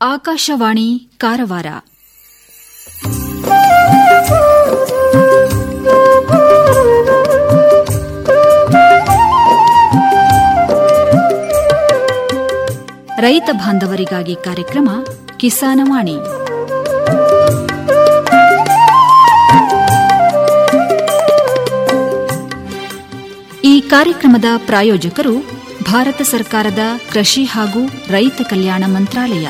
ಆಕಾಶವಾಣಿ ಕಾರವಾರ ರೈತ ಬಾಂಧವರಿಗಾಗಿ ಕಾರ್ಯಕ್ರಮ ಕಿಸಾನವಾಣಿ ಈ ಕಾರ್ಯಕ್ರಮದ ಪ್ರಾಯೋಜಕರು ಭಾರತ ಸರ್ಕಾರದ ಕೃಷಿ ಹಾಗೂ ರೈತ ಕಲ್ಯಾಣ ಮಂತ್ರಾಲಯ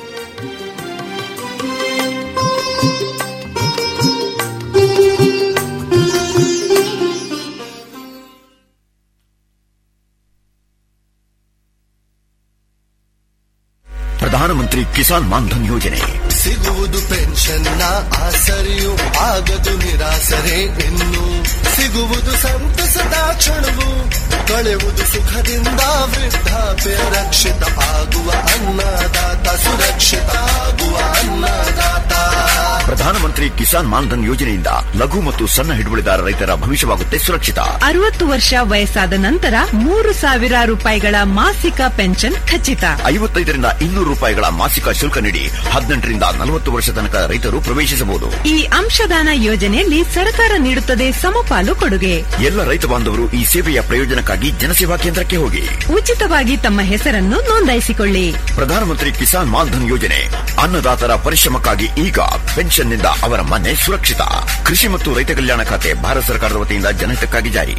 ಪ್ರಧಾನಮಂತ್ರಿ ಕಿಸಾನ್ ಮಾನ್ಧನ್ ಯೋಜನೆ ಸಿಗುವುದು ಪೆನ್ಷನ್ನ ಆಸರೆಯು ಆಗದು ನಿರಾಸರೆ ಇನ್ನು ಸಿಗುವುದು ಸಂತಸದ ಕ್ಷಣವು ಕಳೆಯುವುದು ಸುಖದಿಂದ ವೃದ್ಧಾಪ್ಯ ರಕ್ಷಿತ ಆಗುವ ಅನ್ನದಾತ ಸುರಕ್ಷಿತ ಆಗುವ ಅನ್ನದಾತ ಪ್ರಧಾನಮಂತ್ರಿ ಕಿಸಾನ್ ಮಾನ್ಧನ್ ಯೋಜನೆಯಿಂದ ಲಘು ಮತ್ತು ಸಣ್ಣ ಹಿಡುವಳಿದಾರ ರೈತರ ಭವಿಷ್ಯವಾಗುತ್ತೆ ಸುರಕ್ಷಿತ ಅರವತ್ತು ವರ್ಷ ವಯಸ್ಸಾದ ನಂತರ ಮೂರು ಸಾವಿರ ರೂಪಾಯಿಗಳ ಮಾಸಿಕ ಪೆನ್ಷನ್ ಖಚಿತ ಐವತ್ತೈದರಿಂದ ಇನ್ನೂರು ರೂಪಾಯಿಗಳ ಮಾಸಿಕ ಶುಲ್ಕ ನೀಡಿ ಹದಿನೆಂಟರಿಂದ ನಲವತ್ತು ವರ್ಷ ತನಕ ರೈತರು ಪ್ರವೇಶಿಸಬಹುದು ಈ ಅಂಶದಾನ ಯೋಜನೆಯಲ್ಲಿ ಸರ್ಕಾರ ನೀಡುತ್ತದೆ ಸಮಪಾಲು ಕೊಡುಗೆ ಎಲ್ಲ ರೈತ ಬಾಂಧವರು ಈ ಸೇವೆಯ ಪ್ರಯೋಜನಕ್ಕಾಗಿ ಜನಸೇವಾ ಕೇಂದ್ರಕ್ಕೆ ಹೋಗಿ ಉಚಿತವಾಗಿ ತಮ್ಮ ಹೆಸರನ್ನು ನೋಂದಾಯಿಸಿಕೊಳ್ಳಿ ಪ್ರಧಾನಮಂತ್ರಿ ಕಿಸಾನ್ ಮಾನ್ಧನ್ ಯೋಜನೆ ಅನ್ನದಾತರ ಪರಿಶ್ರಮಕ್ಕಾಗಿ ಈಗ ಪೆನ್ಷನ್ನಿಂದ ಅವರ ಮನೆ ಸುರಕ್ಷಿತ ಕೃಷಿ ಮತ್ತು ರೈತ ಕಲ್ಯಾಣ ಖಾತೆ ಭಾರತ ಸರ್ಕಾರದ ವತಿಯಿಂದ ಜನಹಿತಕ್ಕಾಗಿ ಜಾರಿ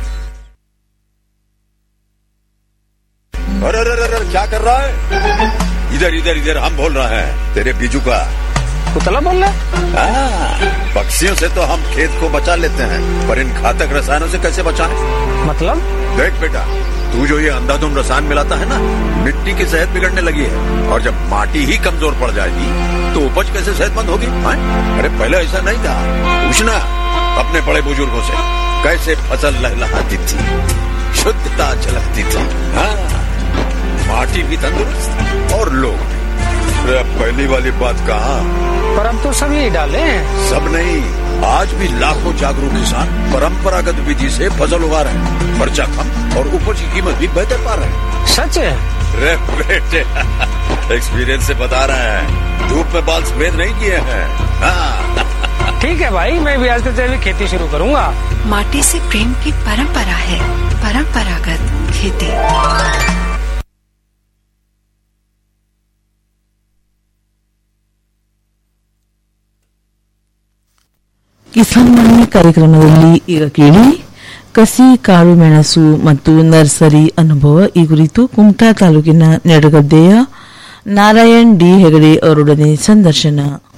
अरे अरे अरे अरे, क्या कर रहा है इधर इधर इधर हम बोल रहे हैं तेरे बीजू का कुतला बोल रहा हाँ, पक्षियों से तो हम खेत को बचा लेते हैं पर इन घातक रसायनों से कैसे बचाएं? मतलब देख बेटा तू जो ये अंधाधुंध रसायन मिलाता है ना मिट्टी की सेहत बिगड़ने लगी है और जब माटी ही कमजोर पड़ जाएगी तो उपज कैसे सेहतमंद होगी हाँ? अरे पहले ऐसा नहीं था पूछना अपने बड़े बुजुर्गों से कैसे फसल लहलहाती थी शुद्धता झलकती थी हाँ माटी भी तंदुरुस्त और लोग भी अरे अब पहली वाली बात कहा पर अब तो सब यही डाले हैं सब नहीं आज भी लाखों जागरूक किसान परंपरागत विधि से फसल उगा रहे हैं खर्चा कम और उपज की कीमत भी बेहतर पा रहे हैं सच है रे बेटे एक्सपीरियंस से बता रहे हैं धूप में बाल सफेद नहीं किए हैं हाँ ठीक है भाई मैं भी आज से जैविक खेती शुरू करूंगा माटी से प्रेम की परंपरा है परंपरागत खेती ಕಿಸಾನ್ ವಾಣಿ ಕಾರ್ಯಕ್ರಮದಲ್ಲಿ ಈಗ ಕೇಳಿ ಕಸಿ ಕಾಳು ಮೆಣಸು ಮತ್ತು ನರ್ಸರಿ ಅನುಭವ ಈ ಕುರಿತು ಕುಮಟಾ ತಾಲೂಕಿನ ನೆಡಗದ್ದೆಯ ನಾರಾಯಣ್ ಡಿ ಹೆಗಡೆ ಅವರೊಡನೆ ಸಂದರ್ಶನ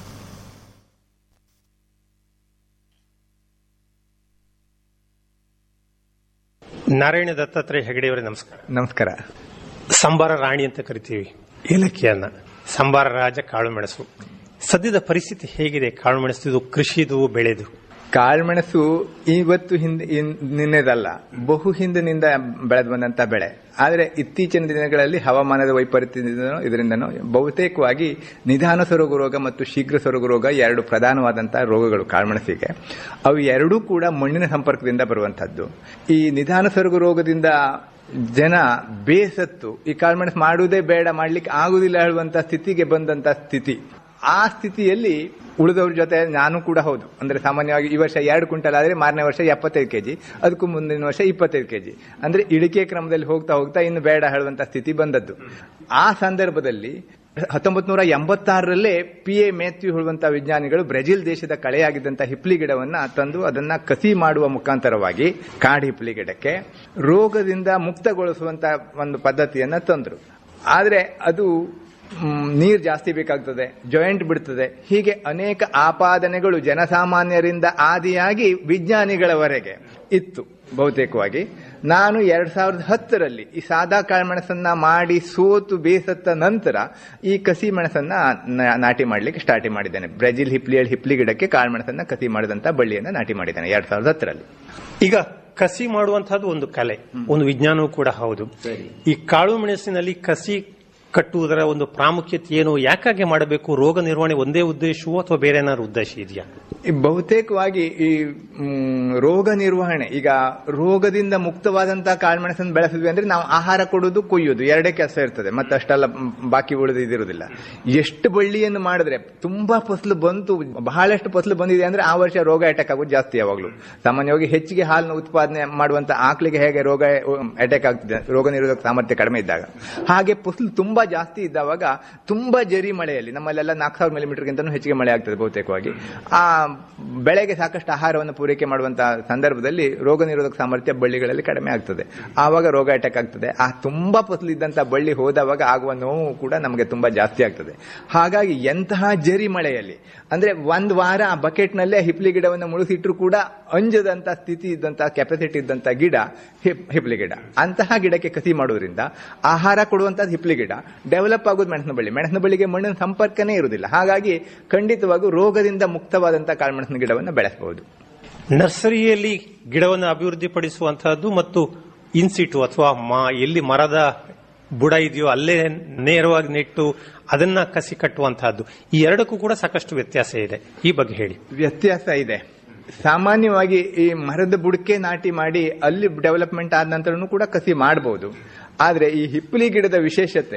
ನಾರಾಯಣ ದತ್ತಾತ್ರೇಯ ಹೆಗಡೆಯವರೇ ನಮಸ್ಕಾರ ನಮಸ್ಕಾರ ಸಂಬಾರ ರಾಣಿ ಅಂತ ಕರಿತೀವಿ ಏಲಕ್ಕಿಯನ್ನ ಸಂಬಾರ ರಾಜ ಕಾಳುಮೆಣಸು ಸದ್ಯದ ಪರಿಸ್ಥಿತಿ ಹೇಗಿದೆ ಕಾಳುಮೆಣಸು ಇದು ಕೃಷಿದು ಬೆಳೆದು ಕಾಳುಮೆಣಸು ಇವತ್ತು ಹಿಂದೆ ಇನ್- ನಿನ್ನೆದಲ್ಲ ಬಹು ಹಿಂದಿನಿಂದ ಬೆಳೆದು ಬಂದಂತ ಬೆಳೆ ಆದರೆ ಇತ್ತೀಚಿನ ದಿನಗಳಲ್ಲಿ ಹವಾಮಾನದ ವೈಪರೀತ್ಯದಿಂದನೋ ಇದರಿಂದನೋ ಬಹುತೇಕವಾಗಿ ನಿಧಾನ ಸೊರಗು ರೋಗ ಮತ್ತು ಶೀಘ್ರ ಸೊರಗು ರೋಗ ಎರಡು ಪ್ರಧಾನವಾದಂತಹ ರೋಗಗಳು ಕಾಳುಮೆಣಸಿಗೆ ಅವು ಎರಡೂ ಕೂಡ ಮಣ್ಣಿನ ಸಂಪರ್ಕದಿಂದ ಬರುವಂತಹದ್ದು ಈ ನಿಧಾನ ಸೊರಗು ರೋಗದಿಂದ ಜನ ಬೇಸತ್ತು ಈ ಕಾಳುಮೆಣಸು ಮಾಡುವುದೇ ಬೇಡ ಮಾಡ್ಲಿಕ್ಕೆ ಆಗುದಿಲ್ಲ ಹೇಳುವಂತ ಸ್ಥಿತಿಗೆ ಬಂದಂತ ಸ್ಥಿತಿ ಆ ಸ್ಥಿತಿಯಲ್ಲಿ ಉಳಿದವ್ರ ಜೊತೆ ನಾನು ಕೂಡ ಹೌದು ಅಂದ್ರೆ ಸಾಮಾನ್ಯವಾಗಿ ಈ ವರ್ಷ ಎರಡು ಕ್ವಿಂಟಲ್ ಆದ್ರೆ ಮಾರನೇ ವರ್ಷ ಎಪ್ಪತ್ತೈದು ಕೆಜಿ ಅದಕ್ಕೂ ಮುಂದಿನ ವರ್ಷ ಇಪ್ಪತ್ತೈದು ಕೆಜಿ ಅಂದ್ರೆ ಇಳಿಕೆ ಕ್ರಮದಲ್ಲಿ ಹೋಗ್ತಾ ಹೋಗ್ತಾ ಇನ್ನು ಬೇಡ ಹೇಳುವಂತ ಸ್ಥಿತಿ ಬಂದದ್ದು ಆ ಸಂದರ್ಭದಲ್ಲಿ ಹತ್ತೊಂಬತ್ ನೂರ ಎಂಬತ್ತಾರರಲ್ಲೇ ಪಿ ಎ ಮ್ಯಾಥ್ಯೂ ಹೇಳುವಂತಹ ವಿಜ್ಞಾನಿಗಳು ಬ್ರೆಜಿಲ್ ದೇಶದ ಕಳೆಯಾಗಿದ್ದಂತ ಹಿಪ್ಲಿ ಗಿಡವನ್ನ ತಂದು ಅದನ್ನ ಕಸಿ ಮಾಡುವ ಮುಖಾಂತರವಾಗಿ ಕಾಡು ಹಿಪ್ಲಿ ಗಿಡಕ್ಕೆ ರೋಗದಿಂದ ಮುಕ್ತಗೊಳಿಸುವಂತ ಒಂದು ಪದ್ಧತಿಯನ್ನ ತಂದ್ರು ಆದ್ರೆ ಅದು ಮ್, ನೀರ್ ಜಾಸ್ತಿ ಬೇಕಾಗ್ತದೆ ಜಾಯಿಂಟ್ ಬಿಡ್ತದೆ ಹೀಗೆ ಅನೇಕ ಆಪಾದನೆಗಳು ಜನಸಾಮಾನ್ಯರಿಂದ ಆದಿಯಾಗಿ ವಿಜ್ಞಾನಿಗಳವರೆಗೆ ಇತ್ತು ಬಹುತೇಕವಾಗಿ ನಾನು ಎರಡ್ ಸಾವಿರದ ಹತ್ತರಲ್ಲಿ ಈ ಸಾದಾ ಕಾಳುಮೆಣಸನ್ನ ಮಾಡಿ ಸೋತು ಬೇಸತ್ತ ನಂತರ ಈ ಕಸಿ ಮೆಣಸನ್ನ ನ- ನಾಟಿ ಮಾಡ್ಲಿಕ್ಕೆ ಸ್ಟಾರ್ಟ್ ಮಾಡಿದ್ದೇನೆ ಬ್ರೆಜಿಲ್ ಹಿಪ್ಲಿಯಲ್ ಹಿಪ್ಲಿ ಗಿಡಕ್ಕೆ ಕಾಳುಮೆಣಸನ್ನ ಕಸಿ ಮಾಡಿದಂತ ಬಳ್ಳಿಯನ್ನ ನಾಟಿ ಮಾಡಿದ್ದೇನೆ ಎರಡ್ ಸಾವಿರದ ಹತ್ತರಲ್ಲಿ ಈಗ ಕಸಿ ಮಾಡುವಂತಹದ್ದು ಒಂದು ಕಲೆ ಒಂದು ವಿಜ್ಞಾನವೂ ಕೂಡ ಹೌದು ಈ ಕಾಳು ಮೆಣಸಿನಲ್ಲಿ ಕಸಿ ಕಟ್ಟುವುದರ ಒಂದು ಪ್ರಾಮುಖ್ಯತೆ ಏನು ಯಾಕಾಗಿ ಮಾಡಬೇಕು ರೋಗ ನಿರ್ವಹಣೆ ಒಂದೇ ಉದ್ದೇಶವೋ ಅಥವಾ ಬೇರೆ ಏನಾದ್ರು ಉದ್ದೇಶ ಇದೆಯಾ ಈ ಬಹುತೇಕವಾಗಿ ಈ ಮ್, ರೋಗ ನಿರ್ವಹಣೆ ಈಗ ರೋಗದಿಂದ ಮುಕ್ತವಾದಂತಹ ಕಾಳುಮೆಣಸನ್ನು ಬೆಳೆಸಿದ್ವಿ ಅಂದ್ರೆ ನಾವು ಆಹಾರ ಕೊಡುವುದು ಕೊಯ್ಯೋದು ಎರಡೇ ಕೆಲಸ ಇರ್ತದೆ ಮತ್ತೆ ಅಷ್ಟೆಲ್ಲ ಮ್, ಬಾಕಿ ಉಳಿದು ಇದಿರುವುದಿಲ್ಲ ಎಷ್ಟು ಬಳ್ಳಿಯನ್ನು ಮಾಡಿದ್ರೆ ತುಂಬಾ ಫಸಲು ಬಂತು ಬಹಳಷ್ಟು ಫಸಲು ಬಂದಿದೆ ಅಂದ್ರೆ ಆ ವರ್ಷ ರೋಗ ಅಟ್ಯಾಕ್ ಆಗೋದು ಜಾಸ್ತಿ ಯಾವಾಗಲೂ ಸಾಮಾನ್ಯವಾಗಿ ಹೆಚ್ಚಿಗೆ ಹಾಲನ್ನು ಉತ್ಪಾದನೆ ಮಾಡುವಂತ ಆಕಳಿಗೆ ಹೇಗೆ ರೋಗ ಅಟ್ಯಾಕ್ ಆಗ್ತದೆ ರೋಗ ನಿರೋಧಕ ಸಾಮರ್ಥ್ಯ ಕಡಿಮೆ ಇದ್ದಾಗ ಹಾಗೆ ಫಸಲು ತುಂಬಾ ಜಾಸ್ತಿ ಇದ್ದಾವಾಗ ತುಂಬಾ ಜರಿ ಮಳೆಯಲ್ಲಿ ನಮ್ಮಲ್ಲೆಲ್ಲ ನಾಲ್ಕು ಸಾವಿರ ಮಿಲಿಮೀಟರ್ಗಿಂತ ಹೆಚ್ಚಿಗೆ ಮಳೆ ಆಗ್ತದೆ ಬಹುತೇಕವಾಗಿ ಆ ಬೆಳೆಗೆ ಸಾಕಷ್ಟು ಆಹಾರವನ್ನು ಪೂರೈಕೆ ಮಾಡುವಂತಹ ಸಂದರ್ಭದಲ್ಲಿ ರೋಗ ನಿರೋಧಕ ಸಾಮರ್ಥ್ಯ ಬಳ್ಳಿಗಳಲ್ಲಿ ಕಡಿಮೆ ಆಗ್ತದೆ ಆವಾಗ ರೋಗ ಅಟ್ಯಾಕ್ ಆಗ್ತದೆ ಆ ತುಂಬಾ ಫಸಲು ಇದ್ದಂತ ಬಳ್ಳಿ ಹೋದವಾಗ ಆಗುವ ನೋವು ಕೂಡ ನಮಗೆ ತುಂಬಾ ಜಾಸ್ತಿ ಆಗ್ತದೆ ಹಾಗಾಗಿ ಎಂತಹ ಜರಿ ಮಳೆಯಲ್ಲಿ ಅಂದ್ರೆ ಒಂದ್ ವಾರ ಆ ಬಕೆಟ್ ನಲ್ಲೇ ಹಿಪ್ಲಿ ಗಿಡವನ್ನು ಮುಳುಗಿಸಿಟ್ರು ಕೂಡ ಅಂಜದಂತ ಸ್ಥಿತಿ ಇದ್ದಂತ ಕೆಪಾಸಿಟಿ ಇದ್ದಂತ ಗಿಡ ಹಿಪ್- ಹಿಪ್ಲಿ ಗಿಡ ಅಂತಹ ಗಿಡಕ್ಕೆ ಕಸಿ ಮಾಡೋದ್ರಿಂದ ಆಹಾರ ಕೊಡುವಂತದ್ದು ಹಿಪ್ಲಿ ಗಿಡ ಡೆವಲಪ್ ಆಗೋದು ಮೆಣಸಿನ ಬಳ್ಳಿ ಮೆಣಸಿನ ಬಳ್ಳಿಗೆ ಮಣ್ಣಿನ ಸಂಪರ್ಕನೇ ಇರುವುದಿಲ್ಲ ಹಾಗಾಗಿ ಖಂಡಿತವಾಗೂ ರೋಗದಿಂದ ಮುಕ್ತವಾದಂತಹ ಕಾಳುಮೆಣಸಿನ ಗಿಡವನ್ನು ಬೆಳೆಸಬಹುದು ನರ್ಸರಿಯಲ್ಲಿ ಗಿಡವನ್ನು ಅಭಿವೃದ್ಧಿಪಡಿಸುವಂತಹದ್ದು ಮತ್ತು ಇನ್ಸಿಟು ಅಥವಾ ಮ- ಎಲ್ಲಿ ಮರದ ಬುಡ ಇದೆಯೋ ಅಲ್ಲೇ ನೇರವಾಗಿ ನೆಟ್ಟು ಅದನ್ನ ಕಸಿ ಕಟ್ಟುವಂತಹದ್ದು ಈ ಎರಡಕ್ಕೂ ಕೂಡ ಸಾಕಷ್ಟು ವ್ಯತ್ಯಾಸ ಇದೆ ಈ ಬಗ್ಗೆ ಹೇಳಿ ವ್ಯತ್ಯಾಸ ಇದೆ ಸಾಮಾನ್ಯವಾಗಿ ಈ ಮರದ ಬುಡಕೆ ನಾಟಿ ಮಾಡಿ ಅಲ್ಲಿ ಡೆವಲಪ್ಮೆಂಟ್ ಆದ ನಂತರನೂ ಕೂಡ ಕಸಿ ಮಾಡಬಹುದು ಆದ್ರೆ ಈ ಹಿಪ್ಪಲಿ ಗಿಡದ ವಿಶೇಷತೆ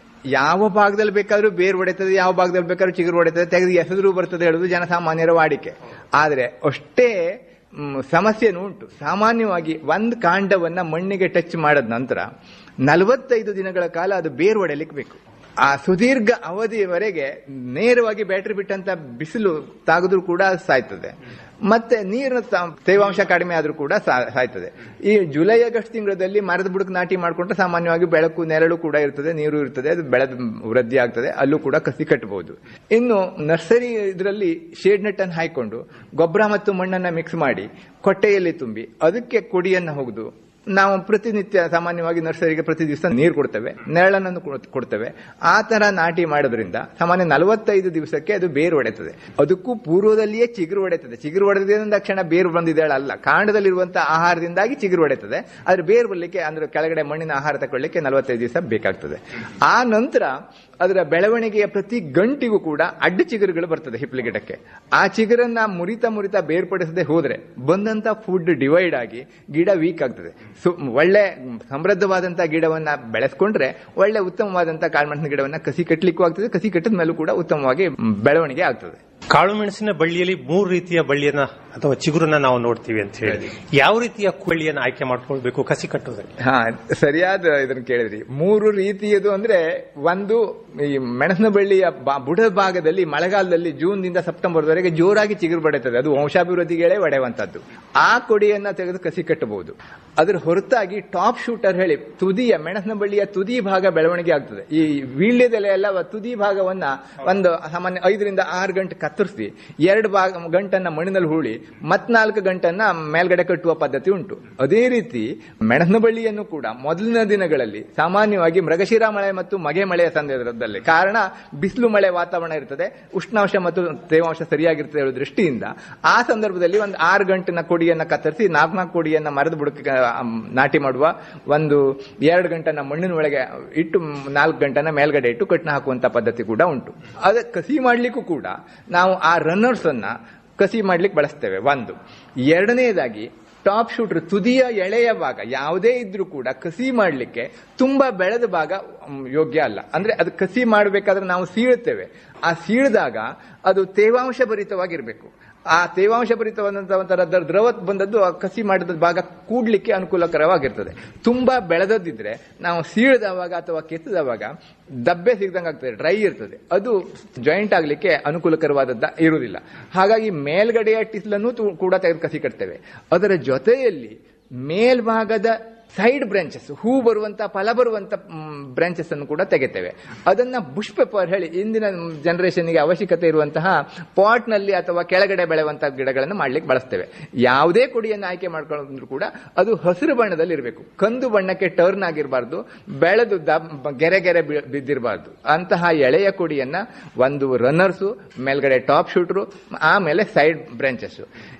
ಯಾವ ಭಾಗದಲ್ಲಿ ಬೇಕಾದ್ರೂ ಬೇರು ಹೊಡೆತದೆ ಯಾವ ಭಾಗದಲ್ಲಿ ಬೇಕಾದ್ರೂ ಚಿಗುರು ಹೊಡೆತದೆ ತೆಗೆದು ಎಸೆದ್ರು ಬರ್ತದೆ ಹೇಳುದು ಜನಸಾಮಾನ್ಯರ ವಾಡಿಕೆ ಆದ್ರೆ ಅಷ್ಟೇ ಮ್, ಸಮಸ್ಯೆನೂ ಉಂಟು ಸಾಮಾನ್ಯವಾಗಿ ಒಂದು ಕಾಂಡವನ್ನ ಮಣ್ಣಿಗೆ ಟಚ್ ಮಾಡಿದ ನಂತರ ನಲವತ್ತೈದು ದಿನಗಳ ಕಾಲ ಅದು ಬೇರು ಹೊಡೆಯಲಿಕ್ಕೆ ಬೇಕು ಆ ಸುದೀರ್ಘ ಅವಧಿಯವರೆಗೆ ನೇರವಾಗಿ ಬ್ಯಾಟರಿ ಬಿಟ್ಟಂತ ಬಿಸಿಲು ತಾಗಿದ್ರು ಕೂಡ ಅದು ಸಾಯ್ತದೆ ಮತ್ತೆ ನೀರಿನ ತ- ತೇವಾಂಶ ಕಡಿಮೆ ಆದ್ರೂ ಕೂಡ ಸಾ- ಸಾಯ್ತದೆ ಈ ಜುಲೈ ಆಗಸ್ಟ್ ತಿಂಗಳಲ್ಲಿ ಮರದ ಬುಡಕ್ ನಾಟಿ ಮಾಡ್ಕೊಂಡ್ರೆ ಸಾಮಾನ್ಯವಾಗಿ ಬೆಳಕು ನೆರಳು ಕೂಡ ಇರ್ತದೆ ನೀರು ಇರ್ತದೆ ಅದು ಬೆಳೆದ ವೃದ್ಧಿ ಆಗ್ತದೆ ಅಲ್ಲೂ ಕೂಡ ಕಸಿ ಕಟ್ಟಬಹುದು ಇನ್ನು ನರ್ಸರಿ ಇದರಲ್ಲಿ ಶೇಡ್ ನೆಟ್ ಅನ್ನು ಹಾಕೊಂಡು ಗೊಬ್ಬರ ಮತ್ತು ಮಣ್ಣನ್ನ ಮಿಕ್ಸ್ ಮಾಡಿ ಕೊಟ್ಟೆಯಲ್ಲಿ ತುಂಬಿ ಅದಕ್ಕೆ ಕೊಡಿಯನ್ನ ಹೋಗುದು ನಾವು ಪ್ರತಿನಿತ್ಯ ಸಾಮಾನ್ಯವಾಗಿ ನರ್ಸರಿಗೆ ಪ್ರತಿ ದಿವಸ ನೀರು ಕೊಡ್ತೇವೆ ನೆರಳನ್ನು ಕೊಡ್- ಕೊಡ್ತೇವೆ ಆ ತರ ನಾಟಿ ಮಾಡೋದ್ರಿಂದ ಸಾಮಾನ್ಯ ನಲವತ್ತೈದು ದಿವಸಕ್ಕೆ ಅದು ಬೇರು ಹೊಡೆತದೆ ಅದಕ್ಕೂ ಪೂರ್ವದಲ್ಲಿಯೇ ಚಿಗುರು ಹೊಡೆತದೆ ಚಿಗುರು ಹೊಡೆದ ತಕ್ಷಣ ಬೇರು ಬಂದಿದ್ದಾಳೆ ಅಲ್ಲ ಕಾಂಡದಲ್ಲಿರುವಂತಹ ಆಹಾರದಿಂದಾಗಿ ಚಿಗುರು ಹೊಡೆತದೆ ಆದ್ರೆ ಬೇರು ಬರಲಿಕ್ಕೆ ಅಂದ್ರೆ ಕೆಳಗಡೆ ಮಣ್ಣಿನ ಆಹಾರ ತಗೊಳ್ಳಿಕ್ಕೆ ನಲವತ್ತೈದು ದಿವಸ ಬೇಕಾಗ್ತದೆ ಆ ನಂತರ ಅದರ ಬೆಳವಣಿಗೆಯ ಪ್ರತಿ ಗಂಟಿಗೂ ಕೂಡ ಅಡ್ಡ ಚಿಗುರುಗಳು ಬರ್ತದೆ ಹಿಪ್ಲಿ ಗಿಡಕ್ಕೆ ಆ ಚಿಗುರನ್ನ ಮುರಿತ ಮುರಿತ ಬೇರ್ಪಡಿಸದೆ ಹೋದ್ರೆ ಬಂದಂತ ಫುಡ್ ಡಿವೈಡ್ ಆಗಿ ಗಿಡ ವೀಕ್ ಆಗ್ತದೆ ಸೊ ಒಳ್ಳೆ ಸಮೃದ್ಧವಾದಂತ ಗಿಡವನ್ನ ಬೆಳೆಸ್ಕೊಂಡ್ರೆ ಒಳ್ಳೆ ಉತ್ತಮವಾದಂತ ಕಾಳುಮೆಣಸಿನ ಗಿಡವನ್ನ ಕಸಿ ಕಟ್ಟಲಿಕ್ಕೂ ಆಗ್ತದೆ ಕಸಿ ಕಟ್ಟಿದ ಮೇಲೂ ಕೂಡ ಉತ್ತಮವಾಗಿ ಬೆಳವಣಿಗೆ ಆಗ್ತದೆ ಕಾಳು ಮೆಣಸಿನ ಬಳ್ಳಿಯಲ್ಲಿ ಮೂರು ರೀತಿಯ ಬಳ್ಳಿಯನ್ನ ಅಥವಾ ಚಿಗುರನ್ನ ನಾವು ನೋಡ್ತೀವಿ ಅಂತ ಹೇಳಿ ಯಾವ ರೀತಿಯ ಬಳ್ಳಿಯನ್ನ ಆಯ್ಕೆ ಮಾಡ್ಕೊಳ್ಬೇಕು ಕಸಿ ಕಟ್ಟುವುದಕ್ಕೆ ಹಾ ಸರಿಯಾದ ಇದನ್ನ ಕೇಳಿದ್ರಿ ಮೂರು ರೀತಿಯದು ಅಂದ್ರೆ ಒಂದು ಈ ಮೆಣಸಿನ ಬಳ್ಳಿಯ ಬಾ- ಬುಡ ಭಾಗದಲ್ಲಿ ಮಳೆಗಾಲದಲ್ಲಿ ಜೂನ್ ದಿಂದ ಸೆಪ್ಟೆಂಬರ್ ವರೆಗೆ ಜೋರಾಗಿ ಚಿಗುರು ಬಡಿತದೆ ಅದು ವಂಶಾಭಿವೃದ್ಧಿಗಳೇ ಒಡೆಯುವಂತದ್ದು ಆ ಕೊಡಿಯನ್ನ ತೆಗೆದು ಕಸಿ ಕಟ್ಟಬಹುದು ಅದ್ರ ಹೊರತಾಗಿ ಟಾಪ್ ಶೂಟರ್ ಹೇಳಿ ತುದಿಯ ಮೆಣಸಿನ ಬಳ್ಳಿಯ ತುದಿ ಭಾಗ ಬೆಳವಣಿಗೆ ಆಗ್ತದೆ ಈ ವೀಳ್ಯದೆಲೆ ಎಲ್ಲ ತುದಿ ಭಾಗವನ್ನ ಒಂದು ಸಾಮಾನ್ಯ ಐದರಿಂದ ಆರು ಗಂಟೆ ಕತ್ತರಿಸಿ ಎರಡು ಭಾಗ ಗಂಟನ್ನ ಮಣ್ಣಿನಲ್ಲಿ ಹೂಳಿ ಮತ್ನಾಲ್ಕು ಗಂಟನ್ನ ಮೇಲ್ಗಡೆ ಕಟ್ಟುವ ಪದ್ಧತಿ ಉಂಟು ಅದೇ ರೀತಿ ಮೆಣಸಿನ ಬಳ್ಳಿಯನ್ನು ಕೂಡ ಮೊದಲಿನ ದಿನಗಳಲ್ಲಿ ಸಾಮಾನ್ಯವಾಗಿ ಮೃಗಶಿರ ಮಳೆ ಮತ್ತು ಮಗೆ ಮಳೆಯ ಸಂದರ್ಭದಲ್ಲಿ ಕಾರಣ ಬಿಸಿಲು ಮಳೆ ವಾತಾವರಣ ಇರ್ತದೆ ಉಷ್ಣಾಂಶ ಮತ್ತು ತೇವಾಂಶ ಸರಿಯಾಗಿರ್ತದೆ ಹೇಳೋ ದೃಷ್ಟಿಯಿಂದ ಆ ಸಂದರ್ಭದಲ್ಲಿ ಒಂದು ಆರು ಗಂಟಿನ ಕೊಡಿಯನ್ನ ಕತ್ತರಿಸಿ ನಾಲ್ಕು ನಾಲ್ಕು ಕೊಡಿಯನ್ನ ಮರದ ಬುಡಕ್ಕೆ ಅಮ್, ನಾಟಿ ಮಾಡುವ ಒಂದು ಎರಡು ಗಂಟನ್ನ ಮಣ್ಣಿನ ಒಳಗೆ ಇಟ್ಟು ನಾಲ್ಕು ಗಂಟನ ಮೇಲ್ಗಡೆ ಇಟ್ಟು ಕಟ್ಟಿನ ಹಾಕುವಂತ ಪದ್ಧತಿ ಕೂಡ ಉಂಟು ಅದ ಕಸಿ ಮಾಡ್ಲಿಕ್ಕೂ ಕೂಡ ನಾವು ಆ ರನ್ನರ್ಸ್ ಅನ್ನ ಕಸಿ ಮಾಡ್ಲಿಕ್ಕೆ ಬಳಸ್ತೇವೆ ಒಂದು ಎರಡನೇದಾಗಿ ಟಾಪ್ ಶೂಟರ್ ತುದಿಯ ಎಳೆಯ ಭಾಗ ಯಾವುದೇ ಇದ್ರೂ ಕೂಡ ಕಸಿ ಮಾಡಲಿಕ್ಕೆ ತುಂಬಾ ಬೆಳೆದ ಭಾಗ ಮ್, ಯೋಗ್ಯ ಅಲ್ಲ ಅಂದ್ರೆ ಅದು ಕಸಿ ಮಾಡಬೇಕಾದ್ರೆ ನಾವು ಸೀಳುತ್ತೇವೆ ಆ ಸೀಳಿದಾಗ ಅದು ತೇವಾಂಶ ಭರಿತವಾಗಿರ್ಬೇಕು ಆ ತೇವಾಂಶ ಭರಿತವಾದಂತಹ ಒಂಥರ ದ್ರ- ದ್ರವ ಬಂದದ್ದು ಆ ಕಸಿ ಮಾಡಿದ ಭಾಗ ಕೂಡ್ಲಿಕ್ಕೆ ಅನುಕೂಲಕರವಾಗಿರ್ತದೆ ತುಂಬಾ ಬೆಳೆದದ್ದಿದ್ರೆ ನಾವು ಸೀಳಿದವಾಗ ಅಥವಾ ಕೆತ್ತದವಾಗ ದಬ್ಬೆ ಸಿಗ್ದಂಗೆ ಆಗ್ತದೆ ಡ್ರೈ ಇರ್ತದೆ ಅದು ಜಾಯಿಂಟ್ ಆಗ್ಲಿಕ್ಕೆ ಅನುಕೂಲಕರವಾದದ್ದ ಇರುವುದಿಲ್ಲ ಹಾಗಾಗಿ ಮೇಲ್ಗಡೆಯ ಟಿಸ್ಲನ್ನು ತು- ಕೂಡ ತೆಗೆದು ಕಸಿ ಕಟ್ತೇವೆ ಅದರ ಜೊತೆಯಲ್ಲಿ ಮೇಲ್ಭಾಗದ ಸೈಡ್ ಬ್ರಾಂಚಸ್ ಹೂ ಬರುವಂತ ಫಲ ಬರುವಂತ ಬ್ರಾಂಚಸ್ ಅನ್ನು ಕೂಡ ತೆಗೆತೇವೆ ಅದನ್ನ ಬುಷ್ ಪೇಪರ್ ಹೇಳಿ ಇಂದಿನ ಜನರೇಷನ್ಗೆ ಅವಶ್ಯಕತೆ ಇರುವಂತಹ ಪಾಟ್ ನಲ್ಲಿ ಅಥವಾ ಕೆಳಗಡೆ ಬೆಳೆಯುವಂತಹ ಗಿಡಗಳನ್ನು ಮಾಡ್ಲಿಕ್ಕೆ ಬಳಸ್ತೇವೆ ಯಾವುದೇ ಕೊಡಿಯನ್ನು ಆಯ್ಕೆ ಮಾಡ್ಕೊಂಡ್ರು ಕೂಡ ಅದು ಹಸಿರು ಬಣ್ಣದಲ್ಲಿ ಇರಬೇಕು ಕಂದು ಬಣ್ಣಕ್ಕೆ ಟರ್ನ್ ಆಗಿರಬಾರ್ದು ಬೆಳೆದು ದಬ್- ಗೆರೆ ಗೆರೆ ಬಿ- ಬಿದ್ದಿರಬಾರ್ದು ಅಂತಹ ಎಳೆಯ ಕೊಡಿಯನ್ನ ಒಂದು ರನ್ನರ್ಸು ಮೇಲ್ಗಡೆ ಟಾಪ್ ಶೂಟ್ರು ಆಮೇಲೆ ಸೈಡ್ ಬ್ರಾಂಚಸ್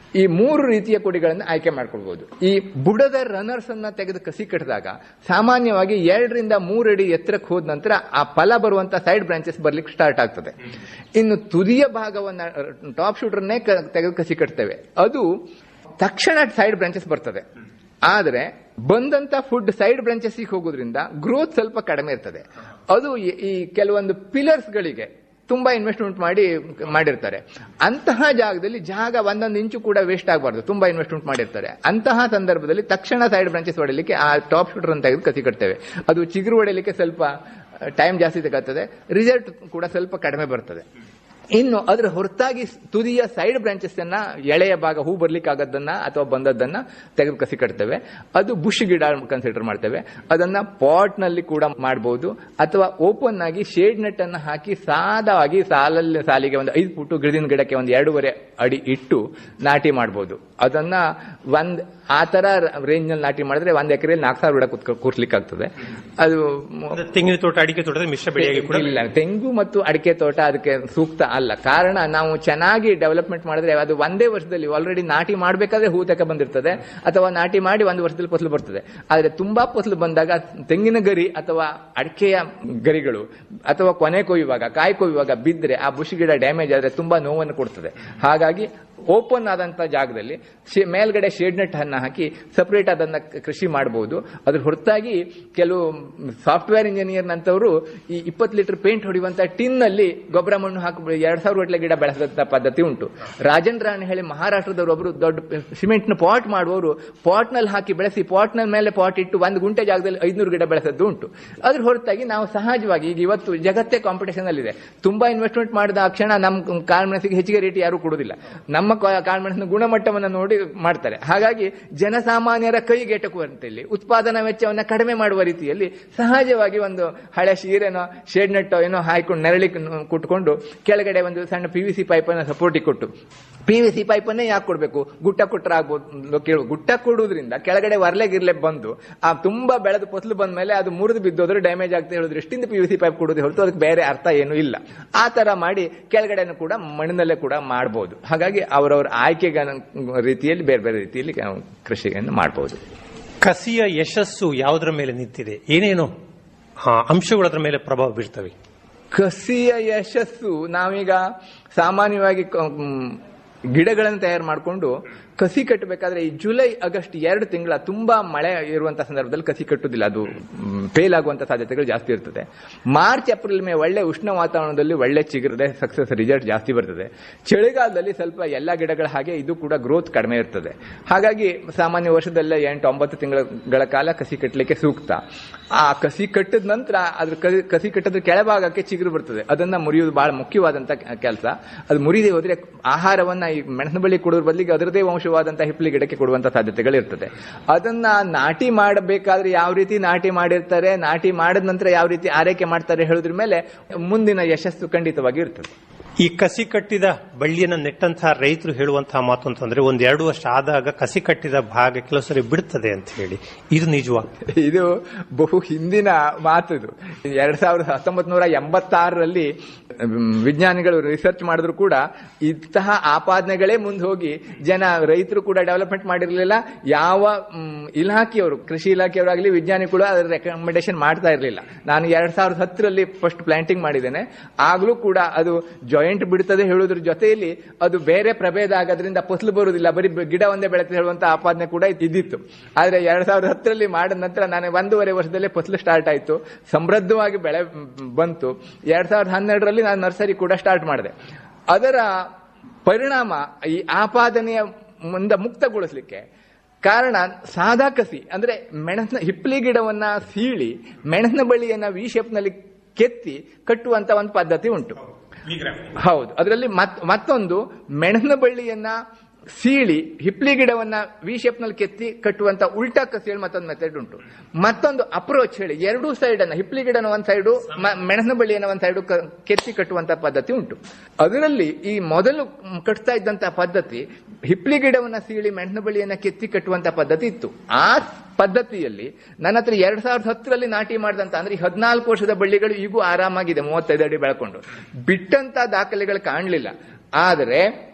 ಈ ಮೂರು ರೀತಿಯ ಕುಡಿಗಳನ್ನು ಆಯ್ಕೆ ಮಾಡ್ಕೊಳ್ಬಹುದು ಈ ಬುಡದ ರನ್ನರ್ಸ್ ಅನ್ನ ತೆಗೆದು ಕಸಿ ಕಟ್ಟಿದಾಗ ಸಾಮಾನ್ಯವಾಗಿ ಎರಡರಿಂದ ಮೂರು ಅಡಿ ಎತ್ತರಕ್ಕೆ ಹೋದ ನಂತರ ಆ ಫಲ ಬರುವಂತ ಸೈಡ್ ಬ್ರಾಂಚಸ್ ಬರ್ಲಿಕ್ಕೆ ಸ್ಟಾರ್ಟ್ ಆಗ್ತದೆ ಇನ್ನು ತುದಿಯ ಭಾಗವನ್ನ ಟಾಪ್ ಶೂಟರ್ನೇ ತೆಗೆದು ಕಸಿ ಕಟ್ತೇವೆ ಅದು ತಕ್ಷಣ ಸೈಡ್ ಬ್ರಾಂಚಸ್ ಬರ್ತದೆ ಆದ್ರೆ ಬಂದಂತ ಫುಡ್ ಸೈಡ್ ಬ್ರಾಂಚಸ್ ಹೋಗೋದ್ರಿಂದ ಗ್ರೋತ್ ಸ್ವಲ್ಪ ಕಡಿಮೆ ಇರ್ತದೆ ಅದು ಈ- ಈ ಕೆಲವೊಂದು ಪಿಲರ್ಸ್ ಗಳಿಗೆ ತುಂಬಾ ಇನ್ವೆಸ್ಟ್ಮೆಂಟ್ ಮಾಡಿ ಮಾಡಿರ್ತಾರೆ ಅಂತಹ ಜಾಗದಲ್ಲಿ ಜಾಗ ಒಂದೊಂದು ಇಂಚು ಕೂಡ ವೇಸ್ಟ್ ಆಗಬಾರ್ದು ತುಂಬಾ ಇನ್ವೆಸ್ಟ್ಮೆಂಟ್ ಮಾಡಿರ್ತಾರೆ ಅಂತಹ ಸಂದರ್ಭದಲ್ಲಿ ತಕ್ಷಣ ಸೈಡ್ ಬ್ರಾಂಚಸ್ ಹೊಡೆಯಲಿಕ್ಕೆ ಆ ಟಾಪ್ ಶೂಟರ್ ಅಂತ ತೆಗೆದು ಕಸಿ ಕಟ್ತೇವೆ ಅದು ಚಿಗುರು ಹೊಡೆಯಲಿಕ್ಕೆ ಸ್ವಲ್ಪ ಟೈಮ್ ಜಾಸ್ತಿ ತಗೊಳ್ತದೆ ರಿಸಲ್ಟ್ ಕೂಡ ಸ್ವಲ್ಪ ಕಡಿಮೆ ಬರ್ತದೆ ಇನ್ನು ಅದರ ಹೊರತಾಗಿ ತುದಿಯ ಸೈಡ್ ಬ್ರಾಂಚಸ್ ಅನ್ನ ಎಳೆಯ ಭಾಗ ಹೂ ಬರ್ಲಿಕ್ಕಾಗದ್ದನ್ನ ಅಥವಾ ಬಂದದ್ದನ್ನ ತೆಗೆದು ಕಸಿ ಕಟ್ತೇವೆ ಅದು ಬುಷ್ ಗಿಡ ಕನ್ಸಿಡರ್ ಮಾಡ್ತೇವೆ ಅದನ್ನ ಪಾಟ್ ನಲ್ಲಿ ಕೂಡ ಮಾಡಬಹುದು ಅಥವಾ ಓಪನ್ ಆಗಿ ಶೇಡ್ ನೆಟ್ ಅನ್ನ ಹಾಕಿ ಸಾದವಾಗಿ ಸಾಲಲ್ಲಿ ಸಾಲಿಗೆ ಒಂದು ಐದು ಫುಟ್ಟು ಗಿಡದಿನ ಗಿಡಕ್ಕೆ ಒಂದು ಎರಡೂವರೆ ಅಡಿ ಇಟ್ಟು ನಾಟಿ ಮಾಡಬಹುದು ಅದನ್ನ ಒಂದ್ ಆ ತರ ರೇಂಜ್ ನಲ್ಲಿ ನಾಟಿ ಮಾಡಿದ್ರೆ ಒಂದ್ ಎಕರೆಯಲ್ಲಿ ನಾಲ್ಕು ಸಾವಿರ ಗಿಡ ಕೂತ್ಕೊ- ಕೂರ್ಸ್ಲಿಕ್ಕೆ ಆಗ್ತದೆ ಅದು ತೆಂಗಿನ ತೋಟ ಅಡಿಕೆ ತೋಟದ ಮಿಶ್ರ ಬೆಳೆಯಾಗಿ ಕೂಡ ಇಲ್ಲ ತೆಂಗು ಮತ್ತು ಅಡಿಕೆ ತೋಟ ಅದಕ್ಕೆ ಸೂಕ್ತ ಅಲ್ಲ ಕಾರಣ ನಾವು ಚೆನ್ನಾಗಿ ಡೆವಲಪ್ಮೆಂಟ್ ಮಾಡಿದ್ರೆ ಅದು ಒಂದೇ ವರ್ಷದಲ್ಲಿ ಆಲ್ರೆಡಿ ನಾಟಿ ಮಾಡಬೇಕಾದ್ರೆ ಹೂ ತಕ ಬಂದಿರ್ತದೆ ಅಥವಾ ನಾಟಿ ಮಾಡಿ ಒಂದು ವರ್ಷದಲ್ಲಿ ಫಸಲು ಬರ್ತದೆ ಆದ್ರೆ ತುಂಬಾ ಫಸಲು ಬಂದಾಗ ತೆಂಗಿನ ಗರಿ ಅಥವಾ ಅಡಿಕೆಯ ಗರಿಗಳು ಅಥವಾ ಕೊನೆ ಕೊಯ್ಯುವಾಗ ಕಾಯಿ ಕೊಯ್ಯುವಾಗ ಬಿದ್ದರೆ ಆ ಬುಷ್ ಗಿಡ ಡ್ಯಾಮೇಜ್ ಆದ್ರೆ ತುಂಬಾ ನೋವನ್ನು ಕೊಡ್ತದೆ ಹಾಗಾಗಿ ಓಪನ್ ಆದಂತ ಜಾಗದಲ್ಲಿ ಶೇ- ಮೇಲ್ಗಡೆ ಶೇಡ್ ನೆಟ್ ಅನ್ನ ಹಾಕಿ ಸಪರೇಟ್ ಅದನ್ನ ಕ- ಕೃಷಿ ಮಾಡಬಹುದು ಅದ್ರ ಹೊರತಾಗಿ ಕೆಲವು ಸಾಫ್ಟ್ವೇರ್ ಇಂಜಿನಿಯರ್ ನಂತವರು ಈ ಇಪ್ಪತ್ತು ಲೀಟರ್ ಪೇಂಟ್ ಹೊಡೆಯುವಂತ ಟಿನ್ ನಲ್ಲಿ ಗೊಬ್ಬರ ಮಣ್ಣು ಹಾಕಿ ಎರಡ್ ಸಾವಿರ ಗಟ್ಟಲೆ ಗಿಡ ಬೆಳೆಸಂತ ಪದ್ಧತಿ ಉಂಟು ರಾಜೇಂದ್ರ ರಾಣಿ ಹೇಳಿ ಮಹಾರಾಷ್ಟ್ರದವರು ಒಬ್ರು ದೊಡ್ಡ ಸಿಮೆಂಟ್ ನ ಪಾಟ್ ಮಾಡುವವರು ಪಾಟ್ ನಲ್ಲಿ ಹಾಕಿ ಬೆಳೆಸಿ ಪಾಟ್ ನ ಮೇಲೆ ಪಾಟ್ ಇಟ್ಟು ಒಂದು ಗುಂಟೆ ಜಾಗದಲ್ಲಿ ಐದ್ನೂರು ಗಿಡ ಬೆಳೆಸದ್ದು ಉಂಟು ಅದ್ರ ಹೊರತಾಗಿ ನಾವು ಸಹಜವಾಗಿ ಈಗ ಇವತ್ತು ಜಗತ್ತೇ ಕಾಂಪಿಟೇಷನ್ ಅಲ್ಲಿ ಇದೆ ತುಂಬಾ ಇನ್ವೆಸ್ಟ್ಮೆಂಟ್ ಮಾಡಿದ ಆ ಕ್ಷಣ ನಮ್ಮ ಕಾಳುಮೆಣಸಿಗೆ ಹೆಚ್ಚಿಗೆ ರೇಟ್ ಯಾರು ಕೊಡುದಿಲ್ಲ ನಮ್ಮ ಕಾ- ಕಾಳುಮೆಣಸಿನ ಗುಣಮಟ್ಟವನ್ನು ನೋಡಿ ಮಾಡ್ತಾರೆ ಹಾಗಾಗಿ ಜನಸಾಮಾನ್ಯರ ಕೈಗೆ ಎಟಕುವಂತೆಯಲ್ಲಿ ಉತ್ಪಾದನಾ ವೆಚ್ಚವನ್ನ ಕಡಿಮೆ ಮಾಡುವ ರೀತಿಯಲ್ಲಿ ಸಹಜವಾಗಿ ಒಂದು ಹಳೆ ಶೀರೆನೋ ಶೇಡ್ ನೆಟ್ಟೋ ಏನೋ ಹಾಕೊಂಡು ನೆರಳಿ ಕುಟ್ಕೊಂಡು ಕೆಳಗಡೆ ಒಂದು ಸಣ್ಣ ಪಿ ವಿ ಸಿ ಪೈಪ್ ಅನ್ನ ಸಪೋರ್ಟಿಗೆ ಕೊಟ್ಟು ಪಿ ವಿ ಸಿ ಪೈಪ್ ಅನ್ನೇ ಯಾಕೆ ಕೊಡ್ಬೇಕು ಗುಟ್ಟ ಕೊಟ್ಟರೆ ಆಗ್ಬೋದು ಕೇಳು ಗುಟ್ಟ ಕೊಡುವುದರಿಂದ ಕೆಳಗಡೆ ವರ್ಲೆ ಗಿರ್ಲೆ ಬಂದು ಆ ತುಂಬಾ ಬೆಳೆದು ಫಸಲು ಬಂದ ಮೇಲೆ ಅದು ಮುರಿದು ಬಿದ್ದೋದ್ರೆ ಡ್ಯಾಮೇಜ್ ಆಗ್ತಾ ಹೇಳೋದು ದೃಷ್ಟಿಯಿಂದ ಪಿ ವಿ ಸಿ ಪೈಪ್ ಕೊಡೋದು ಹೊರತು ಅದಕ್ಕೆ ಬೇರೆ ಅರ್ಥ ಏನು ಇಲ್ಲ ಆ ತರ ಮಾಡಿ ಕೆಳಗಡೆನೂ ಕೂಡ ಮಣ್ಣಿನಲ್ಲೇ ಕೂಡ ಮಾಡಬಹುದು ಹಾಗಾಗಿ ಅವರವರ ಆಯ್ಕೆಗೆ ಅನು- ರೀತಿಯಲ್ಲಿ ಬೇರೆ ಬೇರೆ ರೀತಿಯಲ್ಲಿ ನಾವು ಕೃಷಿಯನ್ನು ಮಾಡಬಹುದು ಕಸಿಯ ಯಶಸ್ಸು ಯಾವುದರ ಮೇಲೆ ನಿಂತಿದೆ ಏನೇನು ಆ, ಅಂಶಗಳು ಅದರ ಮೇಲೆ ಪ್ರಭಾವ ಬೀರ್ತವೆ ಕಸಿಯ ಯಶಸ್ಸು ನಾವೀಗ ಸಾಮಾನ್ಯವಾಗಿ ಕ- ಮ್, ಗಿಡಗಳನ್ನು ತಯಾರು ಮಾಡಿಕೊಂಡು ಕಸಿ ಕಟ್ಟಬೇಕಾದ್ರೆ ಈ ಜುಲೈ ಆಗಸ್ಟ್ ಎರಡು ತಿಂಗಳ ತುಂಬಾ ಮಳೆ ಇರುವಂತಹ ಸಂದರ್ಭದಲ್ಲಿ ಕಸಿ ಕಟ್ಟುದಿಲ್ಲ ಅದು ಫೇಲ್ ಆಗುವಂತ ಸಾಧ್ಯತೆಗಳು ಜಾಸ್ತಿ ಇರ್ತದೆ ಮಾರ್ಚ್ ಏಪ್ರಿಲ್ ಮೇ ಒಳ್ಳೆ ಉಷ್ಣ ವಾತಾವರಣದಲ್ಲಿ ಒಳ್ಳೆ ಚಿಗುರದೆ ಸಕ್ಸಸ್ ರಿಸಲ್ಟ್ ಜಾಸ್ತಿ ಬರ್ತದೆ ಚಳಿಗಾಲದಲ್ಲಿ ಸ್ವಲ್ಪ ಎಲ್ಲ ಗಿಡಗಳ ಹಾಗೆ ಇದು ಕೂಡ ಗ್ರೋತ್ ಕಡಿಮೆ ಇರ್ತದೆ ಹಾಗಾಗಿ ಸಾಮಾನ್ಯ ವರ್ಷದಲ್ಲೇ ಎಂಟು ಒಂಬತ್ತು ತಿಂಗಳ ಕಾಲ ಕಸಿ ಕಟ್ಟಲಿಕ್ಕೆ ಸೂಕ್ತ ಆ ಕಸಿ ಕಟ್ಟಿದ ನಂತರ ಅದ್ರ ಕ- ಕಸಿ ಕಟ್ಟದ ಕೆಳಭಾಗಕ್ಕೆ ಚಿಗುರು ಬರ್ತದೆ ಅದನ್ನ ಮುರಿಯುವುದು ಬಹಳ ಮುಖ್ಯವಾದಂತ ಕೆಲಸ ಅದು ಮುರಿದೇ ಹೋದ್ರೆ ಆಹಾರವನ್ನ ಈ ಮೆಣಸಿನ ಬಳ್ಳಿ ಕೊಡೋದ್ರ ಬದಲಿಗೆ ಅದರದೇ ವಂಶವಾದಂತ ಹಿಪ್ಪಲಿ ಗಿಡಕ್ಕೆ ಕೊಡುವಂತ ಸಾಧ್ಯತೆಗಳು ಇರ್ತದೆ ಅದನ್ನ ನಾಟಿ ಮಾಡಬೇಕಾದ್ರೆ ಯಾವ ರೀತಿ ನಾಟಿ ಮಾಡಿರ್ತಾರೆ ನಾಟಿ ಮಾಡಿದ ನಂತರ ಯಾವ ರೀತಿ ಆರೈಕೆ ಮಾಡ್ತಾರೆ ಹೇಳೋದ್ರ ಮೇಲೆ ಮುಂದಿನ ಯಶಸ್ಸು ಖಂಡಿತವಾಗಿ ಇರ್ತದೆ ಈ ಕಸಿ ಕಟ್ಟಿದ ಬಳ್ಳಿಯನ್ನ ನೆಟ್ಟಂತಹ ರೈತರು ಹೇಳುವಂತಹ ಮಾತು ಅಂತಂದ್ರೆ ಒಂದ್ ಎರಡು ವರ್ಷ ಆದಾಗ ಕಸಿ ಕಟ್ಟಿದ ಭಾಗ ಕೆಲವು ಸರಿ ಬಿಡುತ್ತದೆ ಅಂತ ಹೇಳಿ ಇದು ನಿಜವಾ ಇದು ಬಹು ಹಿಂದಿನ ಮಾತು ಇದು ಎರಡ್ ಸಾವಿರದ ಹತ್ತೊಂಬತ್ ನೂರ ಎಂಬತ್ತಾರರಲ್ಲಿ ಮ್, ವಿಜ್ಞಾನಿಗಳು ರಿಸರ್ಚ್ ಮಾಡಿದ್ರು ಕೂಡ ಇಂತಹ ಆಪಾದನೆಗಳೇ ಮುಂದೆ ಹೋಗಿ ಜನ ರೈತರು ಕೂಡ ಡೆವಲಪ್ಮೆಂಟ್ ಮಾಡಿರಲಿಲ್ಲ ಯಾವ ಮ್, ಇಲಾಖೆಯವರು ಕೃಷಿ ಇಲಾಖೆಯವರಾಗಲಿ ವಿಜ್ಞಾನಿ ಕೂಡ ಅದರ ರೆಕಮೆಂಡೇಶನ್ ಮಾಡ್ತಾ ಇರಲಿಲ್ಲ ನಾನು ಎರಡ್ ಸಾವಿರದ ಹತ್ತರಲ್ಲಿ ಫಸ್ಟ್ ಪ್ಲಾಂಟಿಂಗ್ ಮಾಡಿದ್ದೇನೆ ಆಗ್ಲೂ ಕೂಡ ಅದು ಜಾಯಿಂಟ್ ಬಿಡ್ತದೆ ಹೇಳೋದ್ರ ಜೊತೆಯಲ್ಲಿ ಅದು ಬೇರೆ ಪ್ರಭೇದ ಆಗೋದ್ರಿಂದ ಫಸಲು ಬರುವುದಿಲ್ಲ ಬರೀ ಬ- ಗಿಡ ಒಂದೇ ಬೆಳೆತದೆ ಹೇಳುವಂತ ಆಪಾದನೆ ಕೂಡ ಇದ್ದಿತ್ತು ಆದ್ರೆ ಎರಡ್ ಸಾವಿರದ ಹತ್ತರಲ್ಲಿ ಮಾಡಿದ ನಂತರ ನಾನು ಒಂದೂವರೆ ವರ್ಷದಲ್ಲೇ ಫಸಲು ಸ್ಟಾರ್ಟ್ ಆಯ್ತು ಸಮೃದ್ಧವಾಗಿ ಬೆಳೆ ಮ್, ಬಂತು ಎರಡ್ ಸಾವಿರದ ಹನ್ನೆರಡರಲ್ಲಿ ನಾನು ನರ್ಸರಿ ಕೂಡ ಸ್ಟಾರ್ಟ್ ಮಾಡಿದೆ ಅದರ ಪರಿಣಾಮ ಈ ಆಪಾದನೆಯ ಮುಂದ ಮುಕ್ತಗೊಳಿಸ್ಲಿಕ್ಕೆ ಕಾರಣ ಸಾದಾ ಕಸಿ ಅಂದ್ರೆ ಮೆಣಸಿನ ಹಿಪ್ಪಲಿ ಗಿಡವನ್ನ ಸೀಳಿ ಮೆಣಸಿನ ಬಳ್ಳಿಯನ್ನ ವಿ ಶೇಪ್ನಲ್ಲಿ ಕೆತ್ತಿ ಕಟ್ಟುವಂತ ಒಂದು ಪದ್ಧತಿ ಉಂಟು ಹೌದು ಅದರಲ್ಲಿ ಮತ್- ಮತ್ತೊಂದು ಮೆಣಸಿನ ಬಳ್ಳಿಯನ್ನ ಸೀಳಿ ಹಿಪ್ಲಿ ಗಿಡವನ್ನ ವಿ ಶೇಪ್ ನಲ್ಲಿ ಕೆತ್ತಿ ಕಟ್ಟುವಂತ ಉಲ್ಟಾ ಕಸಿ ಹೇಳಿ ಮತ್ತೊಂದು ಮೆಥಡ್ ಉಂಟು ಮತ್ತೊಂದು ಅಪ್ರೋಚ್ ಹೇಳಿ ಎರಡೂ ಸೈಡ್ ಅನ್ನ ಹಿಪ್ಲಿ ಗಿಡನ ಒಂದ್ ಸೈಡು ಮೆಣಸಿನ ಬಳ್ಳಿಯನ್ನ ಒಂದ್ ಸೈಡು ಕೆತ್ತಿ ಕಟ್ಟುವಂತ ಪದ್ಧತಿ ಉಂಟು ಅದರಲ್ಲಿ ಈ ಮೊದಲು ಮ್, ಕಟ್ತಾ ಇದ್ದಂತ ಪದ್ಧತಿ ಹಿಪ್ಲಿ ಗಿಡವನ್ನ ಸೀಳಿ ಮೆಣಸಿನ ಬಳ್ಳಿಯನ್ನ ಕೆತ್ತಿ ಕಟ್ಟುವಂತ ಪದ್ಧತಿ ಇತ್ತು ಆ ಪದ್ಧತಿಯಲ್ಲಿ ನನ್ನ ಹತ್ರ ಎರಡ್ ಸಾವಿರದ ಹತ್ತರಲ್ಲಿ ನಾಟಿ ಮಾಡಿದಂತ ಅಂದ್ರೆ ಈ ಹದಿನಾಲ್ಕು ವರ್ಷದ ಬಳ್ಳಿಗಳು ಈಗೂ ಆರಾಮಾಗಿದೆ ಮೂವತ್ತೈದು ಅಡಿ ಬೆಳ್ಕೊಂಡು ಬಿಟ್ಟಂತ ದಾಖಲೆಗಳು ಕಾಣಲಿಲ್ಲ ಆದರೆ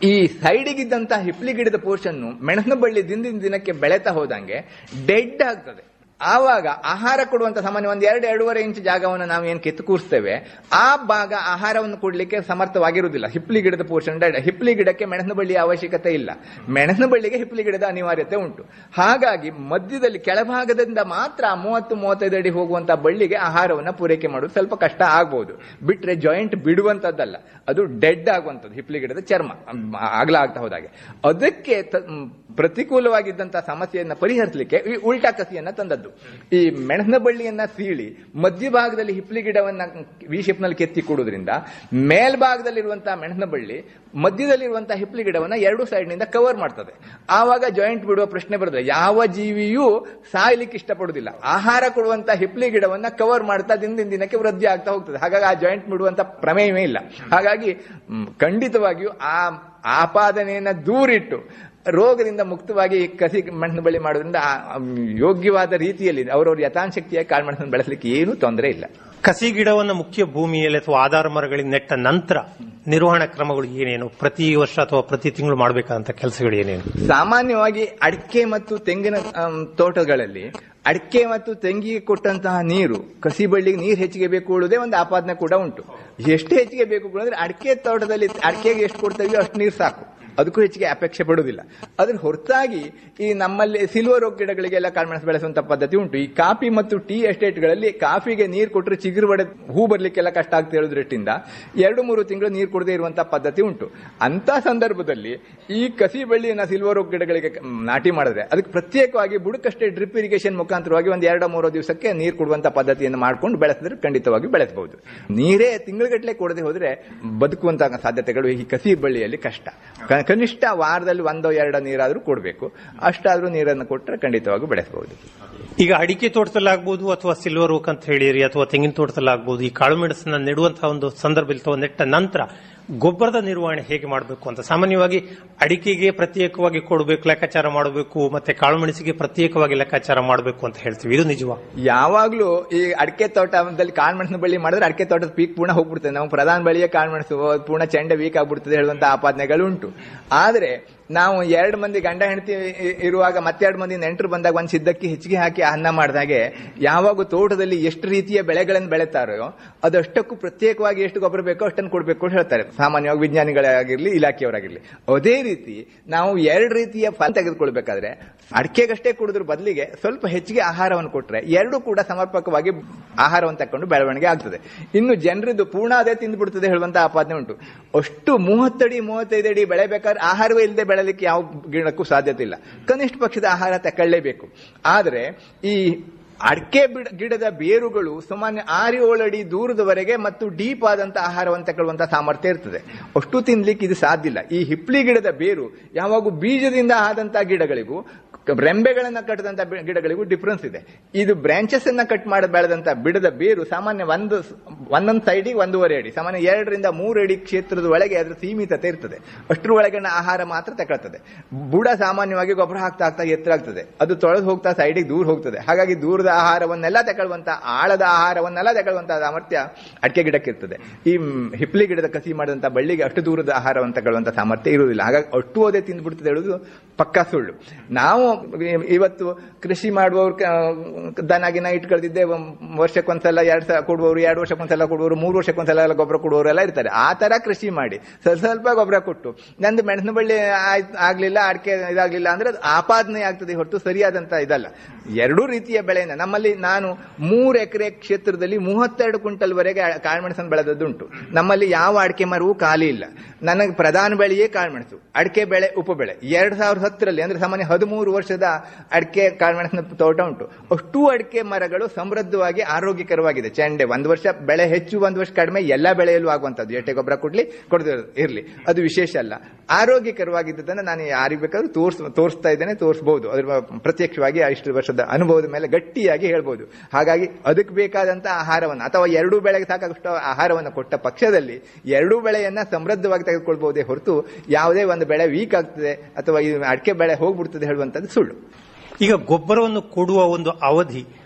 ಈ ಸೈಡಿಗಿದ್ದಂತ ಹಿಪ್ಲಿ ಗಿಡದ ಪೋರ್ಷನ್ ಮೆಣಸಿನ ಬಳ್ಳಿ ದಿನದಿಂದ ದಿನಕ್ಕೆ ಬೆಳೆತಾ ಹೋದಂಗೆ ಡೆಡ್ ಆಗ್ತದೆ ಆವಾಗ ಆಹಾರ ಕೊಡುವಂತ ಸಾಮಾನ್ಯ ಒಂದು ಎರಡು ಎರಡೂವರೆ ಇಂಚ್ ಜಾಗವನ್ನು ನಾವು ಏನು ಕಿತ್ತು ಕೂರಿಸ್ತೇವೆ ಆ ಭಾಗ ಆಹಾರವನ್ನು ಕೊಡ್ಲಿಕ್ಕೆ ಸಮರ್ಥವಾಗಿರುವುದಿಲ್ಲ ಹಿಪ್ಲಿ ಗಿಡದ ಪೋರ್ಷನ್ ಡೆಡ್ ಹಿಪ್ಲಿ ಗಿಡಕ್ಕೆ ಮೆಣಸಿನ ಬಳ್ಳಿಯ ಅವಶ್ಯಕತೆ ಇಲ್ಲ ಮೆಣಸಿನ ಬಳ್ಳಿಗೆ ಹಿಪ್ಲಿ ಗಿಡದ ಅನಿವಾರ್ಯತೆ ಉಂಟು ಹಾಗಾಗಿ ಮಧ್ಯದಲ್ಲಿ ಕೆಳಭಾಗದಿಂದ ಮಾತ್ರ ಮೂವತ್ತು ಮೂವತ್ತೈದು ಅಡಿ ಹೋಗುವಂತ ಬಳ್ಳಿಗೆ ಆಹಾರವನ್ನು ಪೂರೈಕೆ ಮಾಡೋದು ಸ್ವಲ್ಪ ಕಷ್ಟ ಆಗ್ಬಹುದು ಬಿಟ್ರೆ ಜಾಯಿಂಟ್ ಬಿಡುವಂತದ್ದಲ್ಲ ಅದು ಡೆಡ್ ಆಗುವಂಥದ್ದು ಹಿಪ್ಲಿ ಗಿಡದ ಚರ್ಮ ಆಗ್ಲಾ ಆಗ್ತಾ ಹೋದಾಗೆ ಅದಕ್ಕೆ ತ- ಮ್, ಪ್ರತಿಕೂಲವಾಗಿದ್ದಂತಹ ಸಮಸ್ಯೆಯನ್ನ ಪರಿಹರಿಸಲಿಕ್ಕೆ ಈ ಉಲ್ಟಾ ಕಸಿಯನ್ನ ತಂದದ್ದು ಈ ಮೆಣಸಿನ ಬಳ್ಳಿಯನ್ನ ಸೀಳಿ ಮಧ್ಯಭಾಗದಲ್ಲಿ ಹಿಪ್ಲಿ ಗಿಡವನ್ನ ವಿ ಶೇಪ್ ನಲ್ಲಿ ಕೆತ್ತಿ ಕೊಡುವುದರಿಂದ ಮೇಲ್ಭಾಗದಲ್ಲಿರುವಂತಹ ಮೆಣಸಿನ ಬಳ್ಳಿ ಮಧ್ಯದಲ್ಲಿರುವಂತಹ ಹಿಪ್ಲಿ ಗಿಡವನ್ನ ಎರಡು ಸೈಡ್ ನಿಂದ ಕವರ್ ಮಾಡ್ತದೆ ಆವಾಗ ಜಾಯಿಂಟ್ ಬಿಡುವ ಪ್ರಶ್ನೆ ಬರ್ತದೆ ಯಾವ ಜೀವಿಯೂ ಸಾಯ್ಲಿಕ್ಕೆ ಇಷ್ಟಪಡುವುದಿಲ್ಲ ಆಹಾರ ಕೊಡುವಂತ ಹಿಪ್ಲಿ ಗಿಡವನ್ನ ಕವರ್ ಮಾಡ್ತಾ ದಿನದಿಂದ ದಿನಕ್ಕೆ ವೃದ್ಧಿ ಆಗ್ತಾ ಹೋಗ್ತದೆ ಹಾಗಾಗಿ ಆ ಜಾಯಿಂಟ್ ಬಿಡುವಂತ ಪ್ರಮೇಯವೇ ಇಲ್ಲ ಹಾಗಾಗಿ ಮ್, ಖಂಡಿತವಾಗಿಯೂ ಆ ಆಪಾದನೆಯನ್ನ ದೂರಿಟ್ಟು ರೋಗದಿಂದ ಮುಕ್ತವಾಗಿ ಕಸಿ ಮೆಣಸಿನ ಬಳ್ಳಿ ಮಾಡೋದ್ರಿಂದ ಆ, ಮ್, ಯೋಗ್ಯವಾದ ರೀತಿಯಲ್ಲಿ ಅವರವ್ರ ಯಥಾಶಕ್ತಿಯಾಗಿ ಕಾಳುಮೆಣಸನ್ನು ಬೆಳೆಸಲಿಕ್ಕೆ ಏನೂ ತೊಂದರೆ ಇಲ್ಲ ಕಸಿ ಗಿಡವನ್ನ ಮುಖ್ಯ ಭೂಮಿಯಲ್ಲಿ ಅಥವಾ ಆಧಾರ ಮರಗಳಿಗೆ ನೆಟ್ಟ ನಂತರ ನಿರ್ವಹಣಾ ಕ್ರಮಗಳು ಏನೇನು ಪ್ರತಿ ವರ್ಷ ಅಥವಾ ಪ್ರತಿ ತಿಂಗಳು ಮಾಡಬೇಕಾದಂತ ಕೆಲಸಗಳು ಏನೇನು ಸಾಮಾನ್ಯವಾಗಿ ಅಡಿಕೆ ಮತ್ತು ತೆಂಗಿನ ಆಮ್, ತೋಟಗಳಲ್ಲಿ ಅಡಿಕೆ ಮತ್ತು ತೆಂಗಿಗೆ ಕೊಟ್ಟಂತಹ ನೀರು ಕಸಿ ಬಳ್ಳಿಗೆ ನೀರು ಹೆಚ್ಚಿಗೆ ಬೇಕು ಉಳುವುದೇ ಒಂದು ಆಪಾದನೆ ಕೂಡ ಉಂಟು ಎಷ್ಟು ಹೆಚ್ಚಿಗೆ ಬೇಕು ಕೂಡ ಅಂದ್ರೆ ಅಡಿಕೆ ತೋಟದಲ್ಲಿ ಅಡಿಕೆಗೆ ಎಷ್ಟು ಕೊಡ್ತೇವೆ ಅಷ್ಟು ನೀರು ಸಾಕು ಅದಕ್ಕೂ ಹೆಚ್ಚಿಗೆ ಅಪೇಕ್ಷೆ ಪಡುವುದಿಲ್ಲ ಅದ್ರ ಹೊರತಾಗಿ ಈ ನಮ್ಮಲ್ಲಿ ಸಿಲ್ವರ್ ರೋಗ್ ಗಿಡಗಳಿಗೆಲ್ಲ ಕಾಳುಮೆಣಸು ಬೆಳೆಸುವಂತ ಪದ್ಧತಿ ಉಂಟು ಈ ಕಾಫಿ ಮತ್ತು ಟೀ ಎಸ್ಟೇಟ್ಗಳಲ್ಲಿ ಕಾಫಿಗೆ ನೀರು ಕೊಟ್ಟರೆ ಚಿಗುರು ಬಡ ಹೂ ಬರ್ಲಿಕ್ಕೆಲ್ಲ ಕಷ್ಟ ಆಗ್ತಾ ಹೇಳೋದ್ರಿಂದ ಎರಡು ಮೂರು ತಿಂಗಳು ನೀರು ಕೊಡದೇ ಇರುವಂತಹ ಪದ್ಧತಿ ಉಂಟು ಅಂತ ಸಂದರ್ಭದಲ್ಲಿ ಈ ಕಸಿ ಬಳ್ಳಿಯನ್ನ ಸಿಲ್ವರ್ ರೋಗ್ ಗಿಡಗಳಿಗೆ ಮ್, ನಾಟಿ ಮಾಡಿದ್ರೆ ಅದಕ್ಕೆ ಪ್ರತ್ಯೇಕವಾಗಿ ಬುಡಕಷ್ಟೇ ಡ್ರಿಪ್ ಇರಿಗೇಷನ್ ಮುಖಾಂತರವಾಗಿ ಒಂದು ಎರಡೋ ಮೂರೋ ದಿವಸಕ್ಕೆ ನೀರು ಕೊಡುವಂತ ಪದ್ಧತಿಯನ್ನು ಮಾಡ್ಕೊಂಡು ಬೆಳೆಸಿದ್ರೆ ಖಂಡಿತವಾಗಿ ಬೆಳೆಸಬಹುದು ನೀರೇ ತಿಂಗಳಗಟ್ಟಲೆ ಕೊಡದೆ ಹೋದ್ರೆ ಬದುಕುವಂತ ಸಾಧ್ಯತೆಗಳು ಈ ಕಸಿ ಬಳ್ಳಿಯಲ್ಲಿ ಕಷ್ಟ ಕ- ಕನಿಷ್ಠ ವಾರದಲ್ಲಿ ಒಂದೋ ಎರಡೋ ನೀರಾದ್ರೂ ಕೊಡಬೇಕು ಅಷ್ಟಾದ್ರೂ ನೀರನ್ನು ಕೊಟ್ಟರೆ ಖಂಡಿತವಾಗಿ ಬೆಳೆಸಬಹುದು ಈಗ ಅಡಿಕೆ ತೋಟದಲ್ಲಾಗ್ಬೋದು ಅಥವಾ ಸಿಲ್ವರ್ ಓಕ್ ಅಂತ ಹೇಳಿರಿ ಅಥವಾ ತೆಂಗಿನ ತೋಟದಲ್ಲಾಗ್ಬೋದು ಈ ಕಾಳು ಮೆಣಸನ್ನ ನೆಡುವಂತಹ ಒಂದು ಸಂದರ್ಭದಲ್ಲಿ ಅಥವಾ ನೆಟ್ಟ ನಂತರ ಗೊಬ್ಬರದ ನಿರ್ವಹಣೆ ಹೇಗೆ ಮಾಡಬೇಕು ಅಂತ ಸಾಮಾನ್ಯವಾಗಿ ಅಡಿಕೆಗೆ ಪ್ರತ್ಯೇಕವಾಗಿ ಕೊಡಬೇಕು ಲೆಕ್ಕಾಚಾರ ಮಾಡಬೇಕು ಮತ್ತೆ ಕಾಳು ಮೆಣಸಿಗೆ ಪ್ರತ್ಯೇಕವಾಗಿ ಲೆಕ್ಕಾಚಾರ ಮಾಡಬೇಕು ಅಂತ ಹೇಳ್ತೀವಿ ಇದು ನಿಜವಾ ಯಾವಾಗ್ಲೂ ಈ ಅಡಿಕೆ ತೋಟದಲ್ಲಿ ಕಾಳುಮೆಣಸಿನ ಬಳ್ಳಿ ಮಾಡಿದ್ರೆ ಅಡಿಕೆ ತೋಟದ ಪೀಕ್ ಪೂರ್ಣ ಹೋಗ್ಬಿಡ್ತದೆ ನಾವು ಪ್ರಧಾನ ಬಳಿಯ ಕಾಳುಮೆಣಸು ಪೂರ್ಣ ಚೆಂಡೆ ವೀಕ್ ಆಗ್ಬಿಡ್ತದೆ ಹೇಳುವಂತ ಆಪಾದನೆಗಳು ಉಂಟು ಆದ್ರೆ ನಾವು ಎರಡು ಮಂದಿ ಗಂಡ ಹೆಂಡತಿ ಇರುವಾಗ ಮತ್ತೆರಡು ಮಂದಿ ನೆಂಟರು ಬಂದಾಗ ಒಂದು ಸಿದ್ದಕ್ಕೆ ಹೆಚ್ಚಿಗೆ ಹಾಕಿ ಅನ್ನ ಮಾಡಿದಾಗೆ ಯಾವಾಗ ತೋಟದಲ್ಲಿ ಎಷ್ಟು ರೀತಿಯ ಬೆಳೆಗಳನ್ನು ಬೆಳೆತಾರೋ ಅದಷ್ಟಕ್ಕೂ ಪ್ರತ್ಯೇಕವಾಗಿ ಎಷ್ಟು ಗೊಬ್ಬರ ಬೇಕೋ ಅಷ್ಟನ್ನು ಕೊಡಬೇಕು ಅಂತ ಹೇಳ್ತಾರೆ ಸಾಮಾನ್ಯವಾಗಿ ವಿಜ್ಞಾನಿಗಳಾಗಿರ್ಲಿ ಇಲಾಖೆಯವರಾಗಿರ್ಲಿ ಅದೇ ರೀತಿ ನಾವು ಎರಡು ರೀತಿಯ ಫಲ ತೆಗೆದುಕೊಳ್ಬೇಕಾದ್ರೆ ಅಡಿಕೆಗಷ್ಟೇ ಕುಡಿದ್ರ ಬದಲಿಗೆ ಸ್ವಲ್ಪ ಹೆಚ್ಚಿಗೆ ಆಹಾರವನ್ನು ಕೊಟ್ರೆ ಎರಡೂ ಕೂಡ ಸಮರ್ಪಕವಾಗಿ ಆಹಾರವನ್ನು ತಕೊಂಡು ಬೆಳವಣಿಗೆ ಆಗ್ತದೆ ಇನ್ನು ಜನರದ್ದು ಪೂರ್ಣ ಅದೇ ತಿಂದ್ಬಿಡ್ತದೆ ಹೇಳುವಂತ ಆಪಾದನೆ ಉಂಟು ಅಷ್ಟು ಮೂವತ್ತಡಿ ಮೂವತ್ತೈದು ಅಡಿ ಬೆಳೆಬೇಕಾದ್ರೆ ಆಹಾರವೇ ಇಲ್ಲದೆ ಬೆಳೆಯಲಿಕ್ಕೆ ಯಾವ ಗಿಡಕ್ಕೂ ಸಾಧ್ಯತೆ ಇಲ್ಲ ಕನಿಷ್ಠ ಪಕ್ಷದ ಆಹಾರ ತಕೊಳ್ಳೇಬೇಕು ಆದ್ರೆ ಈ ಅಡಿಕೆ ಬಿಡ ಗಿಡದ ಬೇರುಗಳು ಸಾಮಾನ್ಯ ಆರು ಏಳು ಅಡಿ ದೂರದವರೆಗೆ ಮತ್ತು ಡೀಪ್ ಆದಂತ ಆಹಾರವನ್ನು ತಗೊಳ್ಳುವಂತ ಸಾಮರ್ಥ್ಯ ಇರ್ತದೆ ಅಷ್ಟು ತಿನ್ಲಿಕ್ಕೆ ಇದು ಸಾಧ್ಯ ಇಲ್ಲ ಈ ಹಿಪ್ಲಿ ಗಿಡದ ಬೇರು ಯಾವಾಗೂ ಬೀಜದಿಂದ ಆದಂತಹ ಗಿಡಗಳಿಗೂ ರೆಂಬೆಗಳನ್ನ ಕಟ್ಟದಂತ ಬೆ- ಗಿಡಗಳಿಗೂ ಡಿಫ್ರೆನ್ಸ್ ಇದೆ ಇದು ಬ್ರಾಂಚಸ್ ಅನ್ನ ಕಟ್ ಮಾಡಿ ಬೆಳೆದಂತ ಬಿಡದ ಬೇರು ಸಾಮಾನ್ಯ ಒಂದು ಒಂದೊಂದು ಸೈಡಿಗೆ ಒಂದೂವರೆ ಅಡಿ ಸಾಮಾನ್ಯ ಎರಡರಿಂದ ಮೂರು ಅಡಿ ಕ್ಷೇತ್ರದ ಒಳಗೆ ಅದರ ಸೀಮಿತತೆ ಇರ್ತದೆ ಅಷ್ಟರ ಒಳಗಿನ ಆಹಾರ ಮಾತ್ರ ತಗೊಳ್ತದೆ ಬುಡ ಸಾಮಾನ್ಯವಾಗಿ ಗೊಬ್ಬರ ಹಾಕ್ತಾ ಹಾಕ್ತಾ ಎತ್ತರ ಆಗ್ತದೆ ಅದು ತೊಳೆದು ಹೋಗ್ತಾ ಸೈಡಿಗೆ ದೂರ ಹೋಗ್ತದೆ ಹಾಗಾಗಿ ದೂರದ ಆಹಾರವನ್ನೆಲ್ಲ ತಗೊಳ್ಳುವಂತ ಆಳದ ಆಹಾರವನ್ನೆಲ್ಲ ತಗೊಳ್ಳುವಂತ ಸಾಮರ್ಥ್ಯ ಅಡಿಕೆ ಗಿಡಕ್ಕೆ ಇರ್ತದೆ ಈ ಮ್, ಹಿಪ್ಲಿ ಗಿಡದ ಕಸಿ ಮಾಡಿದಂತ ಬಳ್ಳಿಗೆ ಅಷ್ಟು ದೂರದ ಆಹಾರವನ್ನು ತಗೊಳ್ಳುವಂತ ಸಾಮರ್ಥ್ಯ ಇರುವುದಿಲ್ಲ ಹಾಗಾಗಿ ಅಷ್ಟು ಓದೇ ತಿಂದ್ಬಿಡ್ತದೆ ಹೇಳುದು ಪಕ್ಕಾ ಸುಳ್ಳು ನಾವು ಇವತ್ತು ಕೃಷಿ ಮಾಡುವವರು ಕ- ದನ ಗಿನ ಇಟ್ಕೊಳ್ತಿದ್ದೆ ವರ್ಷಕ್ಕೊಂದ್ಸಲ ಎರಡ್ ಸಲ ಕೊಡುವವರು ಎರಡು ವರ್ಷಕ್ಕೊಂದ್ಸಲ ಕೊಡುವವರು ಮೂರು ವರ್ಷಕ್ಕೊಂದ್ಸಲ ಎಲ್ಲ ಗೊಬ್ಬರ ಕೊಡುವವರು ಎಲ್ಲ ಇರ್ತಾರೆ ಆ ತರ ಕೃಷಿ ಮಾಡಿ ಸ್ವಲ್ಪ ಸ್ವಲ್ಪ ಗೊಬ್ಬರ ಕೊಟ್ಟು ನಂದು ಮೆಣಸಿನ ಬಳ್ಳಿ ಆಯ್ತ್- ಆಗ್ಲಿಲ್ಲ ಅಡಿಕೆ ಇದಾಗ್ಲಿಲ್ಲ ಅಂದ್ರೆ ಅದು ಆಪಾದನೆ ಆಗ್ತದೆ ಹೊರತು ಸರಿಯಾದಂತ ಇದಲ್ಲ ಎರಡೂ ರೀತಿಯ ಬೆಳೆಯನ್ನ ನಮ್ಮಲ್ಲಿ ನಾನು ಮೂರು ಎಕರೆ ಕ್ಷೇತ್ರದಲ್ಲಿ ಮೂವತ್ತೆರಡು ಕ್ವಿಂಟಲ್ ವರೆಗೆ ಕಾಳುಮೆಣಸನ್ನು ಬೆಳೆದದ್ದುಂಟು ನಮ್ಮಲ್ಲಿ ಯಾವ ಅಡಿಕೆ ಮರವೂ ಖಾಲಿ ಇಲ್ಲ ನನಗೆ ಪ್ರಧಾನ ಬೆಳೆಯೇ ಕಾಳುಮೆಣಸು ಅಡಿಕೆ ಬೆಳೆ ಉಪಬೆಳೆ ಎರಡ್ ಸಾವಿರದ ಹತ್ತರಲ್ಲಿ ಅಂದ್ರೆ ಸಾಮಾನ್ಯ ಹದಿಮೂರು ವರ್ಷದ ಅಡಿಕೆ ಕಾಳುಮೆಣಸಿನ ತೋಟ ಉಂಟು ಅಷ್ಟೂ ಅಡಿಕೆ ಮರಗಳು ಸಮೃದ್ಧವಾಗಿ ಆರೋಗ್ಯಕರವಾಗಿದೆ ಚೆಂಡೆ ಒಂದು ವರ್ಷ ಬೆಳೆ ಹೆಚ್ಚು ಒಂದು ವರ್ಷ ಕಡಿಮೆ ಎಲ್ಲ ಬೆಳೆಯಲ್ಲೂ ಆಗುವಂತದ್ದು ಎಷ್ಟೇ ಗೊಬ್ಬರ ಕೊಡ್ಲಿ ಕೊಡದೇ ಇರ್ಲಿ ಅದು ವಿಶೇಷ ಅಲ್ಲ ಆರೋಗ್ಯಕರವಾಗಿದ್ದದನ್ನ ನಾನು ಯಾರಿಗೆ ಬೇಕಾದ್ರೂ ತೋರ್ಸ್ ತೋರಿಸ್ತಾ ಇದ್ದೇನೆ ತೋರಿಸಬಹುದು ಅದ್ರ ಪ್ರತ್ಯಕ್ಷವಾಗಿ ಇಷ್ಟು ವರ್ಷದ ಅನುಭವದ ಮೇಲೆ ಗಟ್ಟಿಯಾಗಿ ಹೇಳ್ಬೋದು ಹಾಗಾಗಿ ಅದಕ್ಕೆ ಬೇಕಾದಂತ ಆಹಾರವನ್ನು ಅಥವಾ ಎರಡೂ ಬೆಳೆಗೆ ಸಾಕಷ್ಟು ಆಹಾರವನ್ನು ಕೊಟ್ಟ ಪಕ್ಷದಲ್ಲಿ ಎರಡೂ ಬೆಳೆಯನ್ನ ಸಮೃದ್ಧವಾಗಿ ತೆಗೆದುಕೊಳ್ಬಹುದೇ ಹೊರತು ಯಾವುದೇ ಒಂದು ಬೆಳೆ ವೀಕ್ ಆಗ್ತದೆ ಅಥವಾ ಈ ಅಡಿಕೆ ಬೆಳೆ ಹೋಗ್ಬಿಡ್ತದೆ ಹೇಳುವಂತದ್ದು ಸುಳ್ಳು ಈಗ ಗೊಬ್ಬರವನ್ನು ಕೊಡುವ ಒಂದು ಅವಧಿ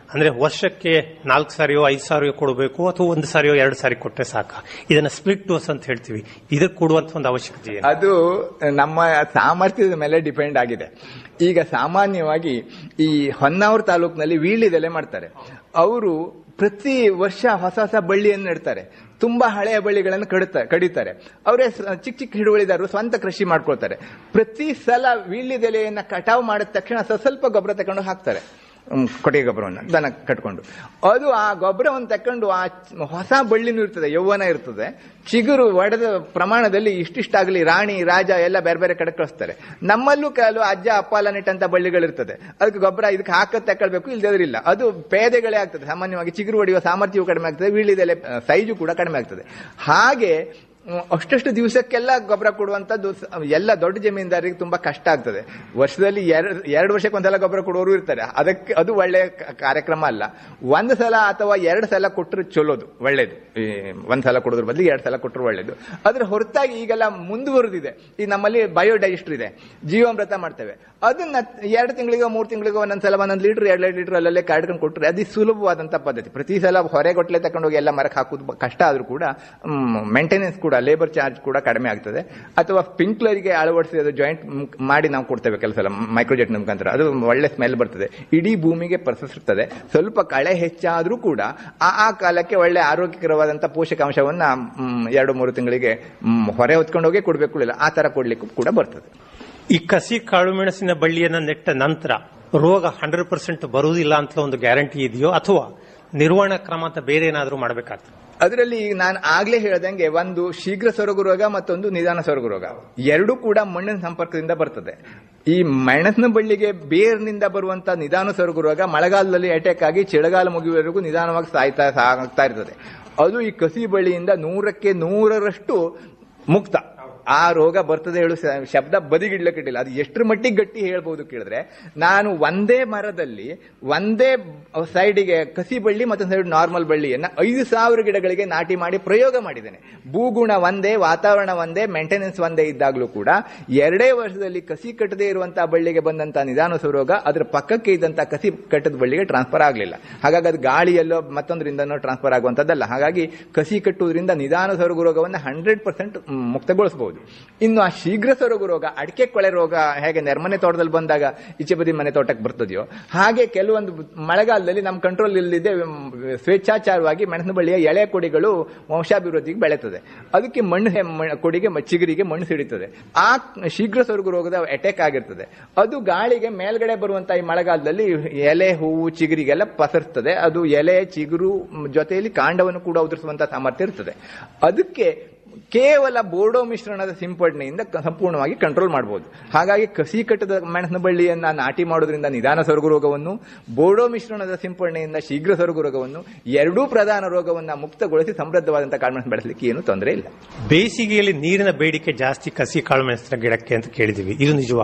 ಅಂದ್ರೆ ವರ್ಷಕ್ಕೆ ನಾಲ್ಕು ಸಾರಿಯೋ ಐದು ಸಾರಿಯೋ ಕೊಡಬೇಕು ಅಥವಾ ಒಂದು ಸಾರಿಯೋ ಎರಡು ಸಾರಿ ಕೊಟ್ಟರೆ ಸಾಕ ಇದನ್ನ ಸ್ಪ್ಲಿಟ್ ಡೋಸ್ ಅಂತ ಹೇಳ್ತೀವಿ ಇದಕ್ಕೆ ಕೊಡುವಂತ ಒಂದು ಅವಶ್ಯಕತೆ ಏನು ಅದು ನಮ್ಮ ಸಾಮರ್ಥ್ಯದ ಮೇಲೆ ಡಿಪೆಂಡ್ ಆಗಿದೆ ಈಗ ಸಾಮಾನ್ಯವಾಗಿ ಈ ಹೊನ್ನಾವರ ತಾಲೂಕಿನಲ್ಲಿ ವೀಳ್ಯದೆಲೆ ಮಾಡ್ತಾರೆ ಅವರು ಪ್ರತಿ ವರ್ಷ ಹೊಸ ಹೊಸ ಬಳ್ಳಿಯನ್ನು ನೆಡ್ತಾರೆ ತುಂಬಾ ಹಳೆಯ ಬಳ್ಳಿಗಳನ್ನು ಕಡಿತಾರೆ ಕಡಿತಾರೆ ಅವರೇ ಸ- ಚಿಕ್ಕ ಚಿಕ್ಕ ಹಿಡುವಳಿದಾರರು ಸ್ವಂತ ಕೃಷಿ ಮಾಡ್ಕೊಳ್ತಾರೆ ಪ್ರತಿ ಸಲ ವೀಳ್ಯದೆಲೆಯನ್ನ ಕಟಾವು ಮಾಡಿದ ತಕ್ಷಣ ಸ್ವಲ್ಪ ಸ್ವಲ್ಪ ಗೊಬ್ಬರ ತಗೊಂಡು ಹಾಕ್ತಾರೆ ಹ್ಮ್, ಕೊಟ್ಟಿಗೆ ಗೊಬ್ಬರವನ್ನು ದನ ಕಟ್ಕೊಂಡು ಅದು ಆ ಗೊಬ್ಬರವನ್ನು ತಕೊಂಡು ಆ ಚ- ಹೊಸ ಬಳ್ಳಿನೂ ಇರ್ತದೆ ಯೌವನ ಇರ್ತದೆ ಚಿಗುರು ಒಡೆದ ಪ್ರಮಾಣದಲ್ಲಿ ಇಷ್ಟಿಷ್ಟಾಗಲಿ ರಾಣಿ ರಾಜ ಎಲ್ಲ ಬೇರೆ ಬೇರೆ ಕಡೆ ಕಳಿಸ್ತಾರೆ ನಮ್ಮಲ್ಲೂ ಕೆಲವು ಅಜ್ಜ ಅಪ್ಪ ಎಲ್ಲ ನೆಟ್ಟಂತ ಬಳ್ಳಿಗಳಿರ್ತದೆ ಅದಕ್ಕೆ ಗೊಬ್ಬರ ಇದಕ್ಕೆ ಹಾಕತ್ ತಕೊಳ್ಬೇಕು ಇಲ್ಲದಿಲ್ಲ ಅದು ಪೇದೆಗಳೇ ಆಗ್ತದೆ ಸಾಮಾನ್ಯವಾಗಿ ಚಿಗುರು ಹೊಡೆಯುವ ಸಾಮರ್ಥ್ಯವೂ ಕಡಿಮೆ ಆಗ್ತದೆ ವೀಳ್ಯದೆಲೆ ಸೈಜು ಕೂಡ ಕಡಿಮೆ ಆಗ್ತದೆ ಹಾಗೆ ಹ್ಮ್, ಅಷ್ಟಷ್ಟು ದಿವಸಕ್ಕೆಲ್ಲ ಗೊಬ್ಬರ ಕೊಡುವಂತದ್ದು ಸ- ಎಲ್ಲ ದೊಡ್ಡ ಜಮೀನ್ದಾರಿಗೆ ತುಂಬಾ ಕಷ್ಟ ಆಗ್ತದೆ ವರ್ಷದಲ್ಲಿ ಎರಡು ಎರಡು ವರ್ಷಕ್ಕೆ ಒಂದ್ಸಲ ಗೊಬ್ಬರ ಕೊಡುವವರು ಇರ್ತಾರೆ ಅದಕ್ಕೆ ಅದು ಒಳ್ಳೆಯ ಕ- ಕಾರ್ಯಕ್ರಮ ಅಲ್ಲ ಒಂದು ಸಲ ಅಥವಾ ಎರಡು ಸಲ ಕೊಟ್ಟರೆ ಚಲೋದು ಒಳ್ಳೇದು ಈ ಒಂದ್ ಸಲ ಕೊಡೋದ್ರ ಬದಲಿಗೆ ಎರಡು ಸಲ ಕೊಟ್ಟರು ಒಳ್ಳೇದು ಅದ್ರ ಹೊರತಾಗಿ ಈಗೆಲ್ಲ ಮುಂದುವರೆದಿದೆ ಈ ನಮ್ಮಲ್ಲಿ ಬಯೋಡೈಜೆಸ್ಟರ್ ಇದೆ ಜೀವಾಮೃತ ಮಾಡ್ತೇವೆ ಅದನ್ನ ಎರಡು ತಿಂಗಳಿಗೋ ಮೂರು ತಿಂಗಳಿಗೋ ಒಂದೊಂದ್ಸಲ ಒಂದೊಂದು ಲೀಟರ್ ಎರಡು ಲೀಟರ್ ಅಲ್ಲಲ್ಲೇ ಕಾಡ್ಕೊಂಡು ಕೊಟ್ಟರೆ ಅದು ಸುಲಭವಾದಂತ ಪದ್ಧತಿ ಪ್ರತಿ ಸಲ ಹೊರಗೊಟ್ಲೆ ತಗೊಂಡೋಗಿ ಎಲ್ಲ ಮರಕ್ಕೆ ಹಾಕುದು ಬ- ಕಷ್ಟ ಆದ್ರೂ ಕೂಡ ಮೇಂಟೆನೆನ್ಸ್ ಕೂಡ ಲೇಬರ್ ಚಾರ್ಜ್ ಕೂಡ ಕಡಿಮೆ ಆಗ್ತದೆ ಅಥವಾ ಸ್ಪ್ರಿಂಕ್ಲರ್ಗೆ ಅಳವಡಿಸಿ ಅದು ಜಾಯಿಂಟ್ ಮಾಡಿ ನಾವು ಕೊಡ್ತೇವೆ ಕೆಲಸ ಸಲ ಮೈಕ್ರೋಜೆಟ್ ಮುಖಾಂತರ ಅದು ಒಳ್ಳೆ ಸ್ಮೆಲ್ ಬರ್ತದೆ ಇಡೀ ಭೂಮಿಗೆ ಪ್ರಸರಿಸುತ್ತದೆ ಸ್ವಲ್ಪ ಕಳೆ ಹೆಚ್ಚಾದ್ರೂ ಕೂಡ ಆ ಆ ಕಾಲಕ್ಕೆ ಒಳ್ಳೆ ಆರೋಗ್ಯಕರವಾದಂತ ಪೋಷಕಾಂಶವನ್ನ ಮ್, ಎರಡು ಮೂರು ತಿಂಗಳಿಗೆ ಮ್, ಹೊರೆ ಹೊತ್ಕೊಂಡೋಗಿ ಕೊಡ್ಬೇಕು ಇಲ್ಲ ಆ ತರ ಕೊಡ್ಲಿಕ್ಕೂ ಕೂಡ ಬರ್ತದೆ ಈ ಕಸಿ ಕಾಳು ಮೆಣಸಿನ ಬಳ್ಳಿಯನ್ನ ನೆಟ್ಟ ನಂತರ ರೋಗ ಹಂಡ್ರೆಡ್ ಪರ್ಸೆಂಟ್ ಬರುವುದಿಲ್ಲ ಅಂತ ಒಂದು ಗ್ಯಾರಂಟಿ ಇದೆಯೋ ಅಥವಾ ನಿರ್ವಹಣಾ ಕ್ರಮ ಅಂತ ಬೇರೆ ಏನಾದರೂ ಮಾಡಬೇಕಾಗ್ತದೆ ಅದರಲ್ಲಿ ಈಗ ನಾನು ಆಗ್ಲೇ ಹೇಳ್ದಂಗೆ ಒಂದು ಶೀಘ್ರ ಸೊರಗು ರೋಗ ಮತ್ತೊಂದು ನಿಧಾನ ಸೊರಗು ರೋಗ ಎರಡೂ ಕೂಡ ಮಣ್ಣಿನ ಸಂಪರ್ಕದಿಂದ ಬರ್ತದೆ ಈ ಮೆಣಸಿನ ಬಳ್ಳಿಗೆ ಬೇರ್ನಿಂದ ಬರುವಂತ ನಿಧಾನ ಸೊರಗು ರೋಗ ಮಳೆಗಾಲದಲ್ಲಿ ಅಟ್ಯಾಕ್ ಆಗಿ ಚಳಿಗಾಲ ಮುಗಿಯುವವರೆಗೂ ನಿಧಾನವಾಗಿ ಸಾಯ್ತಾ ಸಾಗ್ತಾ ಇರ್ತದೆ ಅದು ಈ ಕಸಿ ಬಳ್ಳಿಯಿಂದ ನೂರಕ್ಕೆ ನೂರರಷ್ಟು ಮುಕ್ತ ಆ ರೋಗ ಬರ್ತದೆ ಹೇಳು ಸ- ಶಬ್ದ ಬದಿಗಿಡ್ಲಕ್ಕಿಟ್ಟಿಲ್ಲ ಅದು ಎಷ್ಟರ ಮಟ್ಟಿಗೆ ಗಟ್ಟಿ ಹೇಳ್ಬೋದು ಕೇಳಿದ್ರೆ ನಾನು ಒಂದೇ ಮರದಲ್ಲಿ ಒಂದೇ ಸೈಡಿಗೆ ಕಸಿ ಬಳ್ಳಿ ಮತ್ತೊಂದು ಸೈಡ್ ನಾರ್ಮಲ್ ಬಳ್ಳಿಯನ್ನ ಐದು ಸಾವಿರ ಗಿಡಗಳಿಗೆ ನಾಟಿ ಮಾಡಿ ಪ್ರಯೋಗ ಮಾಡಿದ್ದೇನೆ ಭೂಗುಣ ಒಂದೇ ವಾತಾವರಣ ಒಂದೇ ಮೇಂಟೆನೆನ್ಸ್ ಒಂದೇ ಇದ್ದಾಗಲೂ ಕೂಡ ಎರಡೇ ವರ್ಷದಲ್ಲಿ ಕಸಿ ಕಟ್ಟದೇ ಇರುವಂತಹ ಬಳ್ಳಿಗೆ ಬಂದಂತ ನಿಧಾನ ರೋಗ ಅದರ ಪಕ್ಕಕ್ಕೆ ಇದ್ದಂತ ಕಸಿ ಕಟ್ಟದ ಬಳ್ಳಿಗೆ ಟ್ರಾನ್ಸ್ಫರ್ ಆಗಲಿಲ್ಲ ಹಾಗಾಗಿ ಅದು ಗಾಳಿಯಲ್ಲೋ ಮತ್ತೊಂದರಿಂದನೋ ಟ್ರಾನ್ಸ್ಫರ್ ಆಗುವಂತದ್ದಲ್ಲ ಹಾಗಾಗಿ ಕಸಿ ಕಟ್ಟುವುದರಿಂದ ನಿಧಾನ ಸೊರಗು ರೋಗವನ್ನು ಹಂಡ್ರೆಡ್ ಪರ್ಸೆಂಟ್ ಮುಕ್ತಗೊಳಿಸಬಹುದು ಇನ್ನು ಆ ಶೀಘ್ರ ಸೊರಗು ರೋಗ ಅಡಿಕೆ ಕೊಳೆ ರೋಗ ಹೇಗೆ ನೆರ್ಮನೆ ತೋಟದಲ್ಲಿ ಬಂದಾಗ ಈಚೆ ಬದಿ ಮನೆ ತೋಟಕ್ಕೆ ಬರ್ತದೆಯೋ ಹಾಗೆ ಕೆಲವೊಂದು ಮಳೆಗಾಲದಲ್ಲಿ ನಮ್ಮ ಕಂಟ್ರೋಲ್ ಇಲ್ಲದೆ ಸ್ವೇಚ್ಛಾಚಾರವಾಗಿ ಮೆಣಸಿನ ಬಳ್ಳಿಯ ಎಳೆ ಕೊಡಿಗಳು ವಂಶಾಭಿವೃದ್ಧಿಗೆ ಬೆಳೆತದೆ ಅದಕ್ಕೆ ಮಣ್ಣು ಹೆ- ಮ- ಕೊಡಿಗೆ ಮ- ಚಿಗುರಿಗೆ ಮಣ್ಣು ಸಿಡಿತದೆ ಆ ಶೀಘ್ರ ಸೊರಗು ರೋಗದ ಅಟ್ಯಾಕ್ ಆಗಿರ್ತದೆ ಅದು ಗಾಳಿಗೆ ಮೇಲ್ಗಡೆ ಬರುವಂತ ಈ ಮಳೆಗಾಲದಲ್ಲಿ ಎಲೆ ಹೂವು ಚಿಗುರಿಗೆಲ್ಲ ಪಸರಿಸ್ತದೆ ಅದು ಎಲೆ ಚಿಗುರು ಮ್, ಜೊತೆಯಲ್ಲಿ ಕಾಂಡವನ್ನು ಕೂಡ ಉದುರಿಸುವಂತ ಸಾಮರ್ಥ್ಯ ಇರ್ತದೆ ಅದಕ್ಕೆ ಕೇವಲ ಬೋರ್ಡೋ ಮಿಶ್ರಣದ ಸಿಂಪಡಣೆಯಿಂದ ಕ- ಸಂಪೂರ್ಣವಾಗಿ ಕಂಟ್ರೋಲ್ ಮಾಡಬಹುದು ಹಾಗಾಗಿ ಕಸಿ ಕಟ್ಟದ ಮೆಣಸಿನ ಬಳ್ಳಿಯನ್ನ ನಾಟಿ ಮಾಡೋದ್ರಿಂದ ನಿಧಾನ ಸೊರಗು ರೋಗವನ್ನು ಬೋರ್ಡೋ ಮಿಶ್ರಣದ ಸಿಂಪಡಣೆಯಿಂದ ಶೀಘ್ರ ಸೊರಗು ರೋಗವನ್ನು ಎರಡೂ ಪ್ರಧಾನ ರೋಗವನ್ನ ಮುಕ್ತಗೊಳಿಸಿ ಸಮೃದ್ಧವಾದಂತಹ ಕಾಳುಮೆಣಸು ಬೆಳೆಸಲಿಕ್ಕೆ ಏನು ತೊಂದರೆ ಇಲ್ಲ ಬೇಸಿಗೆಯಲ್ಲಿ ನೀರಿನ ಬೇಡಿಕೆ ಜಾಸ್ತಿ ಕಸಿ ಕಾಳು ಮೆಣಸಿನ ಗಿಡಕ್ಕೆ ಅಂತ ಕೇಳಿದೀವಿ ಇದು ನಿಜವಾ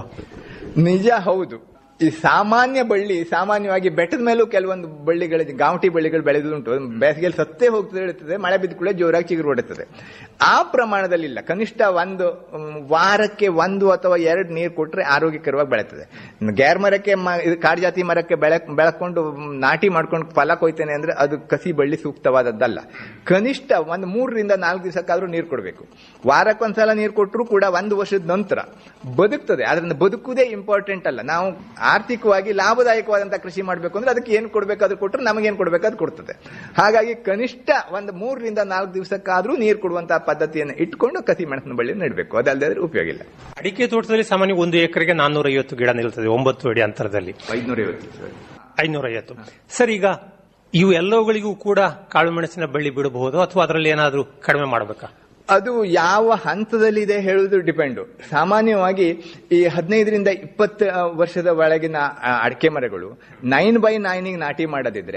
ನಿಜ ಹೌದು ಈ ಸಾಮಾನ್ಯ ಬಳ್ಳಿ ಸಾಮಾನ್ಯವಾಗಿ ಬೆಟ್ಟದ ಮೇಲೂ ಕೆಲವೊಂದು ಬಳ್ಳಿಗಳು ಗಾಂಟಿ ಬಳ್ಳಿಗಳು ಬೆಳೆದುಂಟು ಬೇಸಿಗೆಯಲ್ಲಿ ಸತ್ತೇ ಹೋಗ್ತದೆ ಇರ್ತದೆ ಮಳೆ ಬಿದ್ದ ಕೂಡ ಜೋರಾಗಿ ಚಿಗುರು ಹೊಡುತ್ತದೆ ಆ ಪ್ರಮಾಣದಲ್ಲಿ ಇಲ್ಲ ಕನಿಷ್ಠ ಒಂದು ಮ್, ವಾರಕ್ಕೆ ಒಂದು ಅಥವಾ ಎರಡು ನೀರು ಕೊಟ್ರೆ ಆರೋಗ್ಯಕರವಾಗಿ ಬೆಳೆತದೆ ಗ್ಯಾರ್ ಮರಕ್ಕೆ ಮ- ಇದು ಕಾಡು ಜಾತಿ ಮರಕ್ಕೆ ಬೆಳೆ ಬೆಳಕೊಂಡು ಮ್, ನಾಟಿ ಮಾಡ್ಕೊಂಡು ಫಲ ಕೊಯ್ತೇನೆ ಅಂದ್ರೆ ಅದು ಕಸಿ ಬಳ್ಳಿ ಸೂಕ್ತವಾದದ್ದಲ್ಲ ಕನಿಷ್ಠ ಒಂದು ಮೂರರಿಂದ ನಾಲ್ಕು ದಿವಸಕ್ಕಾದ್ರೂ ನೀರು ಕೊಡಬೇಕು ವಾರಕ್ಕೊಂದ್ಸಲ ನೀರು ಕೊಟ್ಟರು ಕೂಡ ಒಂದು ವರ್ಷದ ನಂತರ ಬದುಕ್ತದೆ ಅದರಿಂದ ಬದುಕುವುದೇ ಇಂಪಾರ್ಟೆಂಟ್ ಅಲ್ಲ ನಾವು ಆರ್ಥಿಕವಾಗಿ ಲಾಭದಾಯಕವಾದಂತಹ ಕೃಷಿ ಮಾಡಬೇಕು ಅಂದ್ರೆ ಅದಕ್ಕೆ ಏನು ಕೊಡಬೇಕು ಅದು ಕೊಟ್ಟರೆ ನಮಗೇನು ಕೊಡಬೇಕು ಅದು ಕೊಡ್ತದೆ ಹಾಗಾಗಿ ಕನಿಷ್ಠ ಒಂದು ಮೂರರಿಂದ ನಾಲ್ಕು ದಿವಸಕ್ಕಾದ್ರೂ ನೀರು ಕೊಡುವಂತಹ ಪದ್ಧತಿಯನ್ನು ಇಟ್ಕೊಂಡು ಕಸಿ ಮೆಣಸಿನ ಬಳ್ಳಿ ನೆಡಬೇಕು ಅದಲ್ಲದೆ ಉಪಯೋಗ ಇಲ್ಲ ಅಡಿಕೆ ತೋಟದಲ್ಲಿ ಸಾಮಾನ್ಯ ಒಂದು ಎಕರೆಗೆ ನಾನ್ನೂರ ಐವತ್ತು ಗಿಡ ನಿಲ್ತದೆ ಒಂಬತ್ತು ಅಡಿ ಅಂತರದಲ್ಲಿ ಐದ್ನೂರ ಐವತ್ತು ಐನೂರ ಐವತ್ತು ಸರ್ ಈಗ ಇವು ಎಲ್ಲವುಗಳಿಗೂ ಕೂಡ ಕಾಳು ಮೆಣಸಿನ ಬಳ್ಳಿ ಬಿಡಬಹುದು ಅಥವಾ ಅದರಲ್ಲಿ ಏನಾದರೂ ಕಡಿಮೆ ಮಾಡಬೇಕಾ ಅದು ಯಾವ ಹಂತದಲ್ಲಿದೆ ಹೇಳುವುದು ಡಿಪೆಂಡ್ ಸಾಮಾನ್ಯವಾಗಿ ಈ ಹದಿನೈದರಿಂದ ಇಪ್ಪತ್ತು ವರ್ಷದ ಒಳಗಿನ ಆ, ಅಡಿಕೆ ಮರಗಳು ನೈನ್ ಬೈ ನೈನಿಗೆ ನಾಟಿ ಮಾಡದಿದ್ರೆ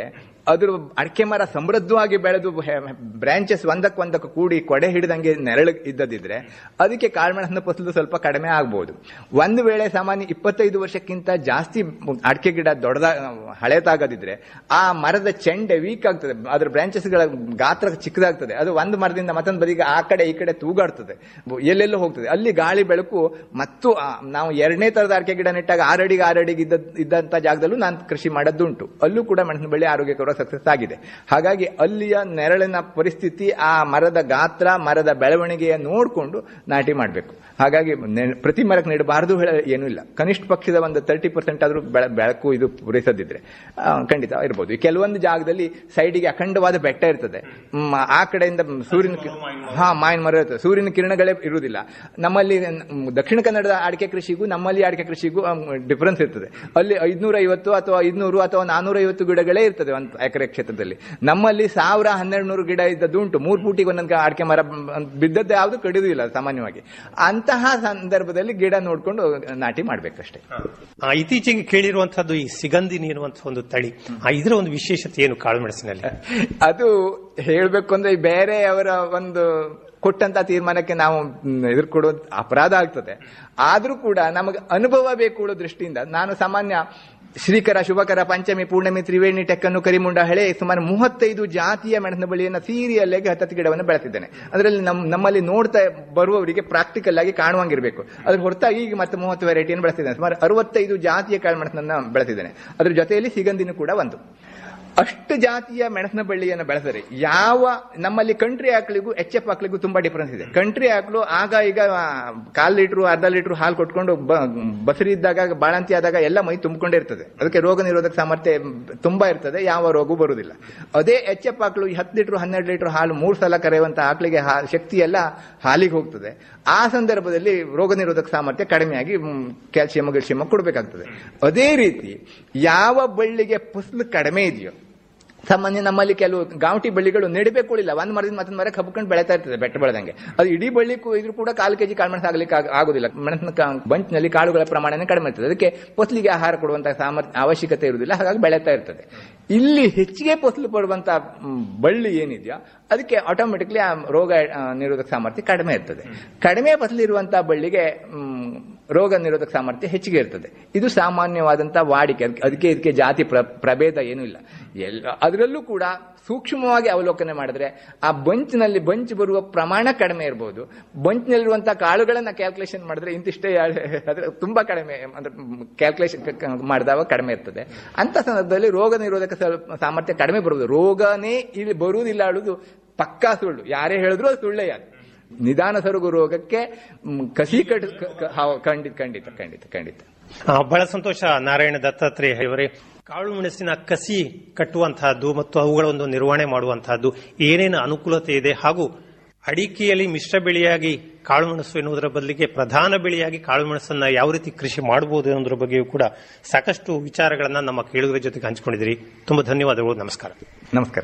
ಅದ್ರ ಅಡಿಕೆ ಮರ ಸಮೃದ್ಧವಾಗಿ ಬೆಳೆದು ಬ್ರಾಂಚಸ್ ಒಂದಕ್ಕೊಂದಕ್ಕೆ ಕೂಡಿ ಕೊಡೆ ಹಿಡಿದಂಗೆ ನೆರಳು ಇದ್ದದಿದ್ರೆ ಅದಕ್ಕೆ ಕಾಳುಮೆಣಸಿನ ಫಸಲು ಸ್ವಲ್ಪ ಕಡಿಮೆ ಆಗ್ಬೋದು ಒಂದು ವೇಳೆ ಸಾಮಾನ್ಯ ಇಪ್ಪತ್ತೈದು ವರ್ಷಕ್ಕಿಂತ ಜಾಸ್ತಿ ಅಡಿಕೆ ಗಿಡ ದೊಡ್ಡದ ಹಳೆತಾಗದಿದ್ರೆ ಆ ಮರದ ಚೆಂಡೆ ವೀಕ್ ಆಗ್ತದೆ ಅದ್ರ ಬ್ರಾಂಚಸ್ಗಳ ಗಾತ್ರ ಚಿಕ್ಕದಾಗ್ತದೆ ಅದು ಒಂದು ಮರದಿಂದ ಮತ್ತೊಂದು ಬದಿಗೆ ಆ ಕಡೆ ಈ ಕಡೆ ತೂಗಾಡ್ತದೆ ಎಲ್ಲೆಲ್ಲೋ ಹೋಗ್ತದೆ ಅಲ್ಲಿ ಗಾಳಿ ಬೆಳಕು ಮತ್ತು ಆ ನಾವು ಎರಡನೇ ತರದ ಅಡಿಕೆ ಗಿಡ ನೆಟ್ಟಾಗ ಆರಡಿಗೆ ಆರಡಿಗೆ ಇದ್ದ ಇದ್ದಂತ ಜಾಗದಲ್ಲೂ ನಾನು ಕೃಷಿ ಮಾಡದ್ದುಂಟು ಅಲ್ಲೂ ಕೂಡ ಮೆಣಸಿನ ಬೆಳೆ ಆರೋಗ್ಯಕರ ಸಕ್ಸಸ್ ಆಗಿದೆ ಹಾಗಾಗಿ ಅಲ್ಲಿಯ ನೆರಳಿನ ಪರಿಸ್ಥಿತಿ ಆ ಮರದ ಗಾತ್ರ ಮರದ ಬೆಳವಣಿಗೆಯ ನೋಡಿಕೊಂಡು ನಾಟಿ ಮಾಡಬೇಕು ಹಾಗಾಗಿ ನೆ- ಪ್ರತಿ ಮರಕ್ಕೆ ನೆಡಬಾರದು ಏನೂ ಇಲ್ಲ ಕನಿಷ್ಠ ಪಕ್ಷದ ಒಂದು ತರ್ಟಿ ಪರ್ಸೆಂಟ್ ಆದ್ರೂ ಬೆಳ- ಬೆಳಕು ಇದು ಪೂರೈಸದಿದ್ರೆ ಆ, ಖಂಡಿತ ಇರ್ಬೋದು ಈ ಕೆಲವೊಂದು ಜಾಗದಲ್ಲಿ ಸೈಡಿಗೆ ಅಖಂಡವಾದ ಬೆಟ್ಟ ಇರ್ತದೆ ಮ್, ಆ ಕಡೆಯಿಂದ ಸೂರ್ಯನ ಕಿ- ಹಾ ಮಾವಿನ ಮರ ಇರ್ತದೆ ಸೂರ್ಯನ ಕಿರಣಗಳೇ ಇರುವುದಿಲ್ಲ ನಮ್ಮಲ್ಲಿ ಮ್, ದಕ್ಷಿಣ ಕನ್ನಡದ ಅಡಿಕೆ ಕೃಷಿಗೂ ನಮ್ಮಲ್ಲಿ ಅಡಿಕೆ ಕೃಷಿಗೂ ಡಿಫರೆನ್ಸ್ ಇರ್ತದೆ ಅಲ್ಲಿ ಐದ್ನೂರ ಐವತ್ತು ಅಥವಾ ಐದ್ನೂರು ಅಥವಾ ನಾನೂರ ಐವತ್ತು ಗಿಡಗಳೇ ಇರ್ತದೆ ಒಂದು ಎಕರೆ ಕ್ಷೇತ್ರದಲ್ಲಿ ನಮ್ಮಲ್ಲಿ ಸಾವಿರ ಹನ್ನೆರಡು ನೂರು ಗಿಡ ಇದ್ದದ್ದು ಉಂಟು ಮೂರು ಫೂಟಿಗೆ ಒಂದೊಂದು ಅಡಿಕೆ ಮರ ಮ್, ಬಿದ್ದದ್ದು ಯಾವುದು ಕಡಿಯುವುದಿಲ್ಲ ಸಾಮಾನ್ಯವಾಗಿ ಅಂತಹ ಸಂದರ್ಭದಲ್ಲಿ ಗಿಡ ನೋಡ್ಕೊಂಡು ನಾಟಿ ಮಾಡ್ಬೇಕಷ್ಟೇ ಆ, ಇತ್ತೀಚೆಗೆ ಕೇಳಿರುವಂತಹದ್ದು ಈ ಸಿಗಂದಿನಿ ಎನ್ನುವಂತಹ ಒಂದು ತಳಿ ಆ, ಇದರ ಒಂದು ವಿಶೇಷತೆ ಏನು ಕಾಳು ಮೆಣಸಿನಲ್ಲಿ ಅದು ಹೇಳ್ಬೇಕು ಅಂದ್ರೆ ಬೇರೆಯವರ ಒಂದು ಕೊಟ್ಟಂತ ತೀರ್ಮಾನಕ್ಕೆ ನಾವು ಎದುರು ಕೊಡೋದು ಅಪರಾಧ ಆಗ್ತದೆ ಆದ್ರೂ ಕೂಡ ನಮಗೆ ಅನುಭವ ಬೇಕು ಅನ್ನೋ ದೃಷ್ಟಿಯಿಂದ ನಾನು ಸಾಮಾನ್ಯ ಶ್ರೀಕರ ಶುಭಕರ ಪಂಚಮಿ ಪೂರ್ಣಮಿ ತ್ರಿವೇಣಿ ಟೆಕ್ಕನ್ನು ಕರಿಮುಂಡ ಹಳೆ ಸುಮಾರು ಮೂವತ್ತೈದು ಜಾತಿಯ ಮೆಣಸಿನ ಬಳಿಯನ್ನ ಸೀರಿಯಲ್ಲಾಗಿ ಹತ್ತತ್ತು ಗಿಡವನ್ನು ಬೆಳೆಸಿದ್ದೇನೆ ಅದರಲ್ಲಿ ನಮ್ ನಮ್ಮಲ್ಲಿ ನೋಡ್ತಾ ಬರುವವರಿಗೆ ಪ್ರಾಕ್ಟಿಕಲ್ ಆಗಿ ಕಾಣುವಂಗಿರ್ಬೇಕು ಅದ್ರ ಹೊರತಾಗಿ ಈಗ ಮತ್ತೆ ಮೂವತ್ತು ವೆರೈಟಿಯನ್ನು ಬೆಳೆಸಿದ್ದೇನೆ ಸುಮಾರು ಅರವತ್ತೈದು ಜಾತಿಯ ಕಾಳು ಮೆಣಸನ್ನ ಬೆಳೆಸಿದ್ದೇನೆ ಅದ್ರ ಜೊತೆಯಲ್ಲಿ ಸಿಗಂದಿನೂ ಕೂಡ ಒಂದು ಅಷ್ಟು ಜಾತಿಯ ಮೆಣಸಿನ ಬಳ್ಳಿಯನ್ನು ಬೆಳೆದರೆ ಯಾವ ನಮ್ಮಲ್ಲಿ ಕಂಟ್ರಿ ಆಕಳಿಗೂ ಎಚ್ ಎಫ್ ಆಕಳಿಗೂ ತುಂಬಾ ಡಿಫರೆನ್ಸ್ ಇದೆ ಕಂಟ್ರಿ ಆಕಳು ಆಗ ಈಗ ಆ, ಕಾಲ್ ಲೀಟ್ರು ಅರ್ಧ ಲೀಟ್ರು ಹಾಲು ಕೊಟ್ಕೊಂಡು ಬ- ಬಸರಿ ಇದ್ದಾಗ ಬಾಣಂತಿ ಆದಾಗ ಎಲ್ಲ ಮೈ ತುಂಬಿಕೊಂಡೇ ಇರ್ತದೆ ಅದಕ್ಕೆ ರೋಗ ನಿರೋಧಕ ಸಾಮರ್ಥ್ಯ ತುಂಬಾ ಇರ್ತದೆ ಯಾವ ರೋಗವೂ ಬರುವುದಿಲ್ಲ ಅದೇ ಎಚ್ ಎಫ್ ಆಕಳು ಈ ಹತ್ತು ಲೀಟ್ರು ಹನ್ನೆರಡು ಲೀಟರ್ ಹಾಲು ಮೂರು ಸಲ ಕರೆಯುವಂತ ಆಕಳಿಗೆ ಹಾ- ಶಕ್ತಿ ಎಲ್ಲ ಹಾಲಿಗೆ ಹೋಗ್ತದೆ ಆ ಸಂದರ್ಭದಲ್ಲಿ ರೋಗ ನಿರೋಧಕ ಸಾಮರ್ಥ್ಯ ಕಡಿಮೆಯಾಗಿ ಕ್ಯಾಲ್ಸಿಯಂ ಗಿಲ್ಸಿಯಂ ಕೊಡಬೇಕಾಗ್ತದೆ ಅದೇ ರೀತಿ ಯಾವ ಬಳ್ಳಿಗೆ ಫಸಲು ಕಡಿಮೆ ಇದೆಯೋ ಸಾಮಾನ್ಯ ನಮ್ಮಲ್ಲಿ ಕೆಲವು ಗಾಂಟಿ ಬಳ್ಳಿಗಳು ನೆಡಬೇಕುಳಿಲ್ಲ ಒಂದ್ ಮರದಿಂದ ಮತ್ತೊಂದು ಮರಕ್ಕೆ ಹಬ್ಕೊಂಡು ಬೆಳೀತಾ ಇರ್ತದೆ ಬೆಟ್ಟ ಬೆಳೆದಂಗೆ ಅದು ಇಡೀ ಬಳ್ಳಿ ಕೂ- ಇದ್ರೂ ಕೂಡ ಕಾಲು ಕೆಜಿ ಕಾಳು ಮೆಣಸು ಆಗ್ಲಿಕ್ಕೆ ಆಗ- ಆಗುದಿಲ್ಲ ಮೆಣಸಿನ ಕಾ- ಬಂಚ್ನಲ್ಲಿ ಕಾಳುಗಳ ಪ್ರಮಾಣನೇ ಕಡಿಮೆ ಇರ್ತದೆ ಅದಕ್ಕೆ ಫಸಲಿಗೆ ಆಹಾರ ಕೊಡುವಂತಹ ಸಾಮರ್ಥ್ಯ ಅವಶ್ಯಕತೆ ಇರುವುದಿಲ್ಲ ಹಾಗಾಗಿ ಬೆಳೀತಾ ಇರ್ತದೆ ಇಲ್ಲಿ ಹೆಚ್ಚಿಗೆ ಫಸಲು ಪಡುವಂತ ಮ್, ಬಳ್ಳಿ ಏನಿದೆಯೋ ಅದಕ್ಕೆ ಆಟೋಮೆಟಿಕ್ಲಿ ಆ ರೋಗ ಆ, ನಿರೋಧಕ ಸಾಮರ್ಥ್ಯ ಕಡಿಮೆ ಇರ್ತದೆ ಕಡಿಮೆ ಫಸಲು ಇರುವಂತಹ ಬಳ್ಳಿಗೆ ಮ್, ರೋಗ ನಿರೋಧಕ ಸಾಮರ್ಥ್ಯ ಹೆಚ್ಚಿಗೆ ಇರ್ತದೆ ಇದು ಸಾಮಾನ್ಯವಾದಂತಹ ವಾಡಿಕೆ ಅದಕ್ಕೆ- ಅದಕ್ಕೆ ಇದಕ್ಕೆ ಜಾತಿ ಪ್ರ- ಪ್ರಭೇದ ಏನೂ ಇಲ್ಲ ಎಲ್ಲ ಅದರಲ್ಲೂ ಕೂಡ ಸೂಕ್ಷ್ಮವಾಗಿ ಅವಲೋಕನೆ ಮಾಡಿದ್ರೆ ಆ ಬಂಚ್ನಲ್ಲಿ ಬಂಚ್ ಬರುವ ಪ್ರಮಾಣ ಕಡಿಮೆ ಇರಬಹುದು ಬಂಚ್ನಲ್ಲಿರುವಂತಹ ಕಾಳುಗಳನ್ನ ಕ್ಯಾಲ್ಕುಲೇಷನ್ ಮಾಡಿದ್ರೆ ಇಂತಿಷ್ಟೇ ಅದ್ರ ತುಂಬಾ ಕಡಿಮೆ ಅಂದ್ರೆ ಕ್ಯಾಲ್ಕುಲೇಷನ್ ಮಾಡಿದಾಗ ಕಡಿಮೆ ಇರ್ತದೆ ಅಂತ ಸಂದರ್ಭದಲ್ಲಿ ರೋಗ ನಿರೋಧಕ ಸ್ವಲ್ಪ ಸಾಮರ್ಥ್ಯ ಕಡಿಮೆ ಬರುವುದು ರೋಗನೇ ಇಲ್ಲಿ ಬರುವುದಿಲ್ಲ ಹೇಳುದು ಪಕ್ಕಾ ಸುಳ್ಳು ಯಾರೇ ಹೇಳಿದ್ರು ಅದು ಸುಳ್ಳೇ ಅದು ನಿಧಾನ ಸರುಗು ರೋಗಕ್ಕೆ ಮ್, ಕಸಿ ಕಟ್ ಕ- ಕ- ಹೌ- ಖಂಡಿತ ಖಂಡಿತ ಖಂಡಿತ ಖಂಡಿತ ಆ, ಬಹಳ ಸಂತೋಷ ನಾರಾಯಣ ದತ್ತಾತ್ರೇಯ ಇವರೇ ಕಾಳು ಮೆಣಸಿನ ಕಸಿ ಕಟ್ಟುವಂತಹದ್ದು ಮತ್ತು ಅವುಗಳ ಒಂದು ನಿರ್ವಹಣೆ ಮಾಡುವಂತಹದ್ದು ಏನೇನು ಅನುಕೂಲತೆ ಇದೆ ಹಾಗೂ ಅಡಿಕೆಯಲ್ಲಿ ಮಿಶ್ರ ಬೆಳೆಯಾಗಿ ಕಾಳುಮೆಣಸು ಎನ್ನುವುದರ ಬದಲಿಗೆ ಪ್ರಧಾನ ಬೆಳೆಯಾಗಿ ಕಾಳುಮೆಣಸನ್ನ ಯಾವ ರೀತಿ ಕೃಷಿ ಮಾಡಬಹುದು ಎನ್ನುವುದರ ಬಗ್ಗೆಯೂ ಕೂಡ ಸಾಕಷ್ಟು ವಿಚಾರಗಳನ್ನ ನಮ್ಮ ಕೇಳುಗರ ಜೊತೆಗೆ ಹಂಚಿಕೊಂಡಿದ್ದೀರಿ ತುಂಬಾ ಧನ್ಯವಾದಗಳು ನಮಸ್ಕಾರ ನಮಸ್ಕಾರ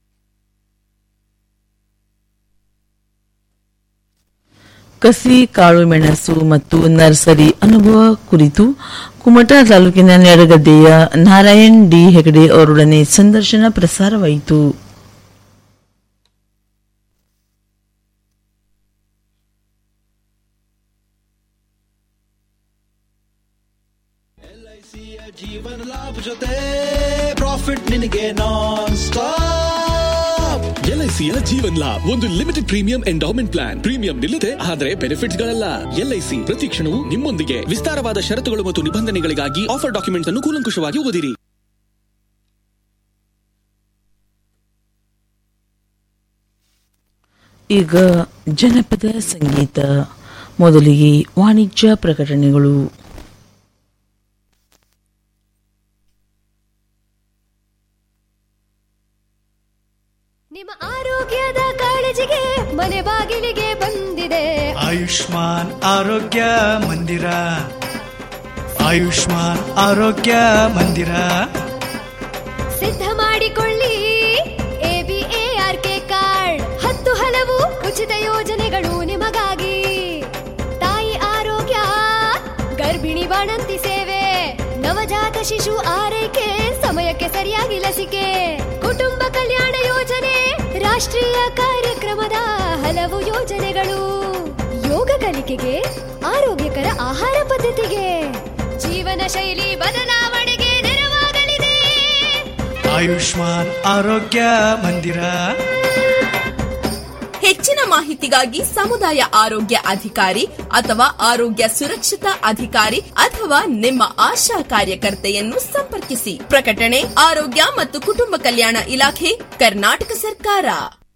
ಕಸಿ ಕಾಳು ಮೆಣಸು ಮತ್ತು ನರ್ಸರಿ ಅನುಭವ ಕುರಿತು ಕುಮಟಾ ತಾಲೂಕಿನ ನೆರಗದ್ದೆಯ ನಾರಾಯಣ್ ಡಿ ಹೆಗಡೆ ಅವರೊಡನೆ ಸಂದರ್ಶನ ಪ್ರಸಾರವಾಯಿತು ಜೀವನ ಲಾಭ ಜೊತೆ ಪ್ರಾಫಿಟ್ ನಿನಗೆ ನಾನ್ ಸ್ಟಾಪ್ ಎಲ್ಐಸಿಯ ಜೀವನ್ ಲಾಭ್ ಒಂದು limited premium endowment plan premium ನಿಲ್ಲದೆ ಆದರೆ ಬೆನಿಫಿಟ್ಸ್ ಗಳಲ್ಲ ಎಲ್ಐಸಿ ಪ್ರತಿ ಕ್ಷಣವೂ ನಿಮ್ಮೊಂದಿಗೆ ವಿಸ್ತಾರವಾದ ಷರತ್ತುಗಳು ಮತ್ತು ನಿಬಂಧನೆಗಳಿಗಾಗಿ ಆಫರ್ ಡಾಕ್ಯುಮೆಂಟ್ಸ್ ಅನ್ನು ಕೂಲಂಕುಷವಾಗಿ ಓದಿರಿ ಈಗ ಜನಪದ ಸಂಗೀತ ಮೊದಲಿಗೆ ವಾಣಿಜ್ಯ ಪ್ರಕಟಣೆಗಳು ನಿಮ್ಮ ಆರೋಗ್ಯದ ಕಾಳಜಿಗೆ ಮನೆ ಬಾಗಿಲಿಗೆ ಬಂದಿದೆ ಆಯುಷ್ಮಾನ್ ಆರೋಗ್ಯ ಮಂದಿರ ಆಯುಷ್ಮಾನ್ ಆರೋಗ್ಯ ಮಂದಿರ ಸಿದ್ಧ ಮಾಡಿಕೊಳ್ಳಿ ಎಬಿಎಆರ್ ಕೆ ಕಾರ್ಡ್ ಹತ್ತು ಹಲವು ಉಚಿತ ಯೋಜನೆಗಳು ನಿಮಗಾಗಿ ತಾಯಿ ಆರೋಗ್ಯ ಗರ್ಭಿಣಿ ಬಾಣಂತಿ ಸೇವೆ ನವಜಾತ ಶಿಶು ಆರೈಕೆ ಸಮಯಕ್ಕೆ ಸರಿಯಾಗಿ ಲಸಿಕೆ ಕುಟುಂಬ ಯೋಜನೆ ರಾಷ್ಟ್ರೀಯ ಕಾರ್ಯಕ್ರಮದ ಹಲವು ಯೋಜನೆಗಳು ಯೋಗ ಕಲಿಕೆಗೆ ಆರೋಗ್ಯಕರ ಆಹಾರ ಪದ್ಧತಿಗೆ ಜೀವನ ಶೈಲಿ ಬದಲಾವಣೆಗೆ ನೆರವಾಗಲಿದೆ ಆಯುಷ್ಮಾನ್ ಆರೋಗ್ಯ ಮಂದಿರ ಹೆಚ್ಚಿನ ಮಾಹಿತಿಗಾಗಿ ಸಮುದಾಯ ಆರೋಗ್ಯ ಅಧಿಕಾರಿ ಅಥವಾ ಆರೋಗ್ಯ ಸುರಕ್ಷತಾ ಅಧಿಕಾರಿ ಅಥವಾ ನಿಮ್ಮ ಆಶಾ ಕಾರ್ಯಕರ್ತೆಯನ್ನು ಸಂಪರ್ಕಿಸಿ ಪ್ರಕಟಣೆ ಆರೋಗ್ಯ ಮತ್ತು ಕುಟುಂಬ ಕಲ್ಯಾಣ ಇಲಾಖೆ ಕರ್ನಾಟಕ ಸರ್ಕಾರ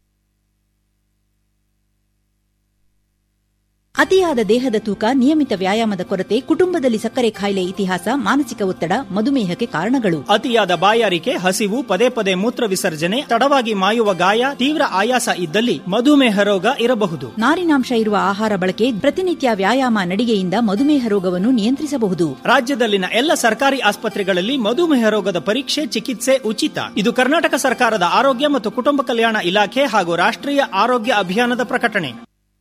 ಅತಿಯಾದ ದೇಹದ ತೂಕ ನಿಯಮಿತ ವ್ಯಾಯಾಮದ ಕೊರತೆ ಕುಟುಂಬದಲ್ಲಿ ಸಕ್ಕರೆ ಕಾಯಿಲೆ ಇತಿಹಾಸ ಮಾನಸಿಕ ಒತ್ತಡ ಮಧುಮೇಹಕ್ಕೆ ಕಾರಣಗಳು ಅತಿಯಾದ ಬಾಯಾರಿಕೆ ಹಸಿವು ಪದೇ ಪದೇ ಮೂತ್ರ ವಿಸರ್ಜನೆ ತಡವಾಗಿ ಮಾಯುವ ಗಾಯ ತೀವ್ರ ಆಯಾಸ ಇದ್ದಲ್ಲಿ ಮಧುಮೇಹ ರೋಗ ಇರಬಹುದು ನಾರಿನಾಂಶ ಇರುವ ಆಹಾರ ಬಳಕೆ ಪ್ರತಿನಿತ್ಯ ವ್ಯಾಯಾಮ ನಡಿಗೆಯಿಂದ ಮಧುಮೇಹ ರೋಗವನ್ನು ನಿಯಂತ್ರಿಸಬಹುದು ರಾಜ್ಯದಲ್ಲಿನ ಎಲ್ಲ ಸರ್ಕಾರಿ ಆಸ್ಪತ್ರೆಗಳಲ್ಲಿ ಮಧುಮೇಹ ರೋಗದ ಪರೀಕ್ಷೆ ಚಿಕಿತ್ಸೆ ಉಚಿತ ಇದು ಕರ್ನಾಟಕ ಸರ್ಕಾರದ ಆರೋಗ್ಯ ಮತ್ತು ಕುಟುಂಬ ಕಲ್ಯಾಣ ಇಲಾಖೆ ಹಾಗೂ ರಾಷ್ಟ್ರೀಯ ಆರೋಗ್ಯ ಅಭಿಯಾನದ ಪ್ರಕಟಣೆ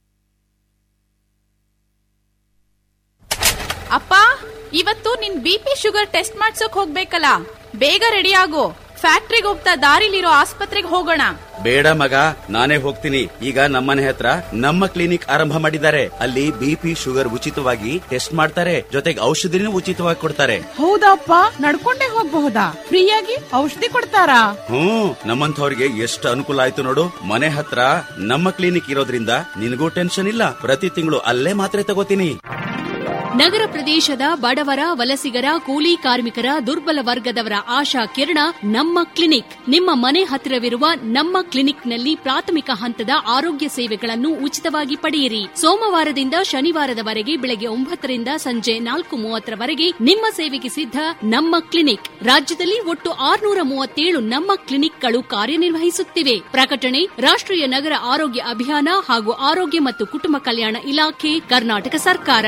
ಅಪ್ಪ ಇವತ್ತು ನಿನ್ ಬಿ ಪಿ ಶುಗರ್ ಟೆಸ್ಟ್ ಮಾಡ್ಸೋಕ್ ಹೋಗ್ಬೇಕಲ್ಲ ಬೇಗ ರೆಡಿ ಆಗು ಫ್ಯಾಕ್ಟ್ರಿಗೆ ಹೋಗ್ತಾ ದಾರಿಲಿರೋ ಆಸ್ಪತ್ರೆಗೆ ಹೋಗೋಣ ಬೇಡ ಮಗ ನಾನೇ ಹೋಗ್ತೀನಿ ಈಗ ನಮ್ಮನೆ ಹತ್ರ ನಮ್ಮ ಕ್ಲಿನಿಕ್ ಆರಂಭ ಮಾಡಿದ್ದಾರೆ ಅಲ್ಲಿ ಬಿಪಿ ಶುಗರ್ ಉಚಿತವಾಗಿ ಟೆಸ್ಟ್ ಮಾಡ್ತಾರೆ ಜೊತೆಗೆ ಔಷಧಿನೂ ಉಚಿತವಾಗಿ ಕೊಡ್ತಾರೆ ಹೌದಪ್ಪ ನಡ್ಕೊಂಡೇ ಹೋಗ್ಬಹುದಾ ಫ್ರೀಯಾಗಿ ಔಷಧಿ ಕೊಡ್ತಾರಾ ಹ್ಮ್ ನಮ್ಮಂಥವ್ರಿಗೆ ಎಷ್ಟು ಅನುಕೂಲ ಆಯ್ತು ನೋಡು ಮನೆ ಹತ್ರ ನಮ್ಮ ಕ್ಲಿನಿಕ್ ಇರೋದ್ರಿಂದ ನಿನಗೂ ಟೆನ್ಷನ್ ಇಲ್ಲ ಪ್ರತಿ ತಿಂಗಳು ಅಲ್ಲೇ ಮಾತ್ರೆ ತಗೋತೀನಿ ನಗರ ಪ್ರದೇಶದ ಬಡವರ ವಲಸಿಗರ ಕೂಲಿ ಕಾರ್ಮಿಕರ ದುರ್ಬಲ ವರ್ಗದವರ ಆಶಾ ಕಿರಣ ನಮ್ಮ ಕ್ಲಿನಿಕ್ ನಿಮ್ಮ ಮನೆ ಹತ್ತಿರವಿರುವ ನಮ್ಮ ಕ್ಲಿನಿಕ್ನಲ್ಲಿ ಪ್ರಾಥಮಿಕ ಹಂತದ ಆರೋಗ್ಯ ಸೇವೆಗಳನ್ನು ಉಚಿತವಾಗಿ ಪಡೆಯಿರಿ ಸೋಮವಾರದಿಂದ ಶನಿವಾರದವರೆಗೆ ಬೆಳಗ್ಗೆ ಒಂಬತ್ತರಿಂದ ಸಂಜೆ ನಾಲ್ಕು ಮೂವತ್ತರವರೆಗೆ ನಿಮ್ಮ ಸೇವೆಗೆ ಸಿದ್ಧ ನಮ್ಮ ಕ್ಲಿನಿಕ್ ರಾಜ್ಯದಲ್ಲಿ ಒಟ್ಟು ಆರುನೂರ ಮೂವತ್ತೇಳು ನಮ್ಮ ಕ್ಲಿನಿಕ್ಗಳು ಕಾರ್ಯನಿರ್ವಹಿಸುತ್ತಿವೆ ಪ್ರಕಟಣೆ ರಾಷ್ಟ್ರೀಯ ನಗರ ಆರೋಗ್ಯ ಅಭಿಯಾನ ಹಾಗೂ ಆರೋಗ್ಯ ಮತ್ತು ಕುಟುಂಬ ಕಲ್ಯಾಣ ಇಲಾಖೆ ಕರ್ನಾಟಕ ಸರ್ಕಾರ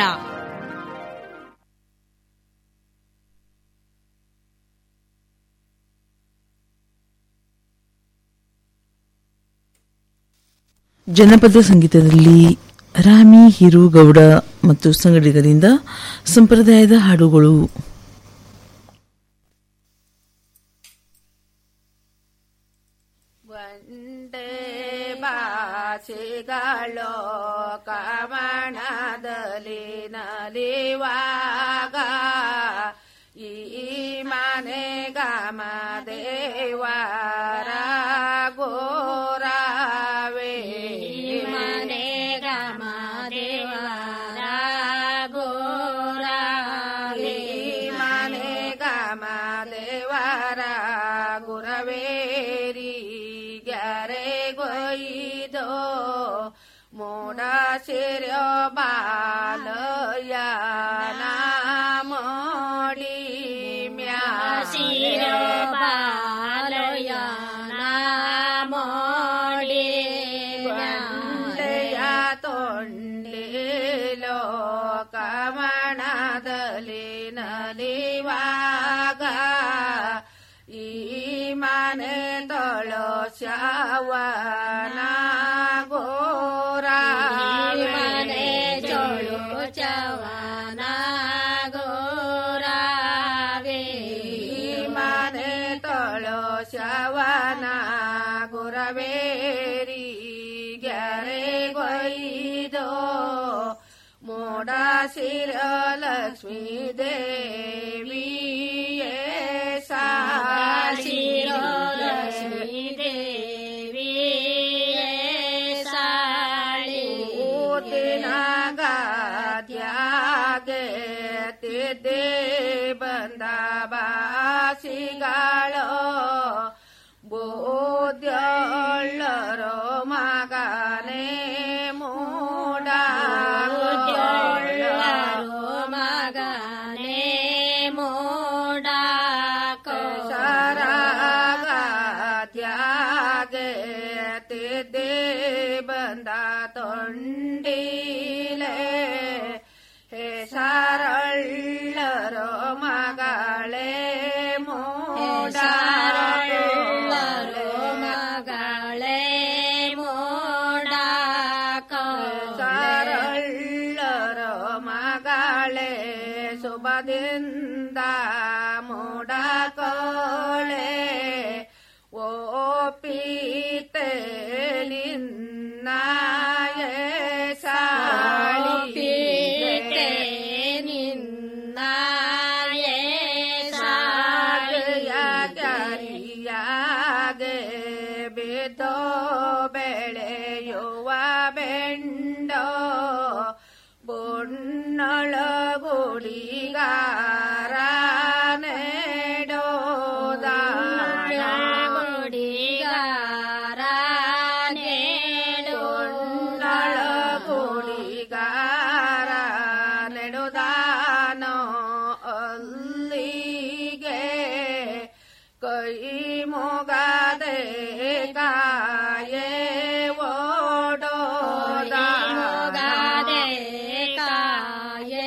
ಜನಪದ ಸಂಗೀತದಲ್ಲಿ ರಾಮಿ ಹಿರುಗೌಡ ಮತ್ತು ಸಂಗಡಿಗರಿಂದ ಸಂಪ್ರದಾಯದ ಹಾಡುಗಳು ಭಾಷೆಗಳು ಕಮಣದಲ್ಲಿ ನಲಿವಾಗ ಈ ಮನೆ ಗಮ ದೇವರ ಗೋರಾವೇ ಮನೆ ಗಮ ದೇವರ ಗೋರಾವೇ ಮನೆ ಗಮ ದೇವರ ಗುರವೇರಿ ಗ್ಯಾರೆ ಗೊಯ್ದೋ ಮೋಡ ಸಿರ್ಯ ಬಾಲಯ ನಾಮಡಿ ಮ್ಯಾಸಿರ ಬಾಲಯ ನಾಮಡಿ ಗಂಡೆಯ ತೊಂಡಿಲೋ ಕಮಣದಲ್ಲಿ ನಲಿವಾಗ ಈ ಮನೆ ತೊಳೋ ಶವನ ಗೋರ ಮನೆ ಚೋಳು ಚವನ ಗೋರಾವೆ ಮನೆ ತೊಳೋ ಶವನ ಗುರವೇರಿ ಗ್ಯಾರೆ ಗೊಯ್ದೋ ಮೋಡ ಸಿರ ಲಕ್ಷ್ಮೀ ದೇವಿ ಸಾಶಿರ ಲಕ್ಷ್ಮೀ ದೇವಿ ಸಾಳಿ ಊತಿನ ಗಾದ್ಯಾಗೆ ತಿದ್ದೆ ಬಂದ ಬಾಸಿಗಳು ಬೋದ್ಯಳ್ಳರೋ ಮಗನೇ ಮೂಡ ಮಗನೇ ಮೂಡ ಸರಾಗತ್ಯಾಗೆ ತಿದ್ದೆ ಬಂದ ತೊಂಡಿಲೆ ಹೇ ಸಾರಳ್ಳರೋ ಮಗಳೇ ಮೂಡ ಮಗಳೇ ಮೂಡ ಸಾರಳ್ಳರೋ ಮಗಳೇ ಶುಭದಿಂದ ಮೂಡ ಕೋಳೆ ಓ ಪೀ ಸಾಳಿಪೀಟೆ ನಿನ್ನ ಸಾಗರಿಯಾಗೆ ಬಿದ್ದೋ ಬೆಳೆಯುವ ಬೆಂಡೋ ಬೊನ್ನಳ ಗುಡಿಗಾರ ನೆಡೋದ ಗುಡಿಗಾರ ನೆಡೋನ್ನಳ ಗುಡಿಗಾರ ನೆಡುದಾನೋ ಅಲ್ಲಿಗೆ ಕೈ ಮೊಗದೆ ಕಾಯೇ ಓಡೋದ ಮೊಗದೆ ಕಾಯೇ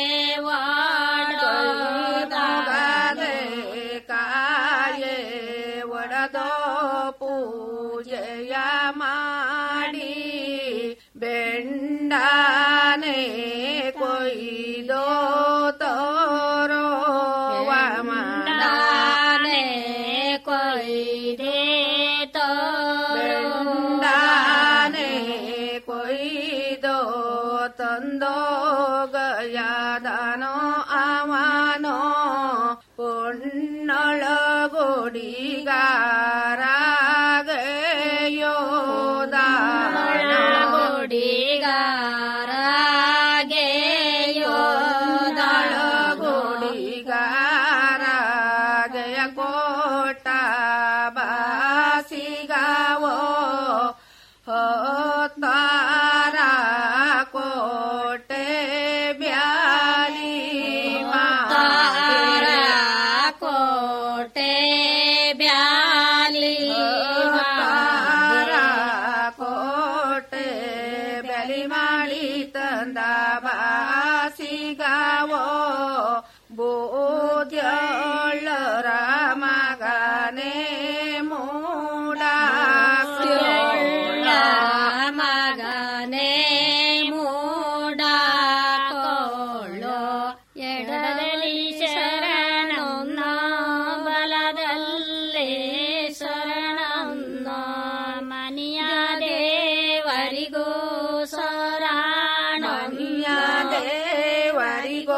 ಓಡೋದ ಮೊಗದೆ ಕಾಯೇ ಒಡದೋ ಪೂಜೆಯ ಮಾಡಿ ಬೆಂಡಾನೆ ಕೊಯ್ದೋ ತೋರೋ ಮಂಡಾನೆ ಕೊಯ್ದೆ ಬೆಂಡಾನೆ ಕೊಯ್ದೋ ತಂದೋ ಗಯಾದನೋ ಅವನೋ ಪೊನ್ನಳ ಗುಡಿಗಾರಾಗೆಯೋದ ಗುಡಿಗಾರಾಗೆಯೋದಳ ಗುಡಿಗಾರಾಗೆಯ ಕೋಟ ಬಾಸಿಗಾವೋ ಹೊತ್ತಾರ ಕೋಟೆ ಬ್ಯಾಲಿ ಮಾರ ಕೋಟೆ ಬ್ಯಾಲಿ ಮಾರ ಕೋಟೆ ಬ್ಯಾಲಿ ಮಾಡಿ ತಂದ ಬಾಸಿಗಾವೋ ಬೋದ್ಯಳ್ಳರ ಮಗನೇ ಮೂಡ ಮಗನೇ ಮೂಡ ಕೊಳ್ಳೋ ಎಡದಲ್ಲಿ ಶರಣನ್ನ ಬಲದಲ್ಲಿ ಶರಣನ್ನ ಮನಿಯ ದೇವರಿಗೂ ಸರಾಣ ಮನಿಯ ದೇವರಿಗೋ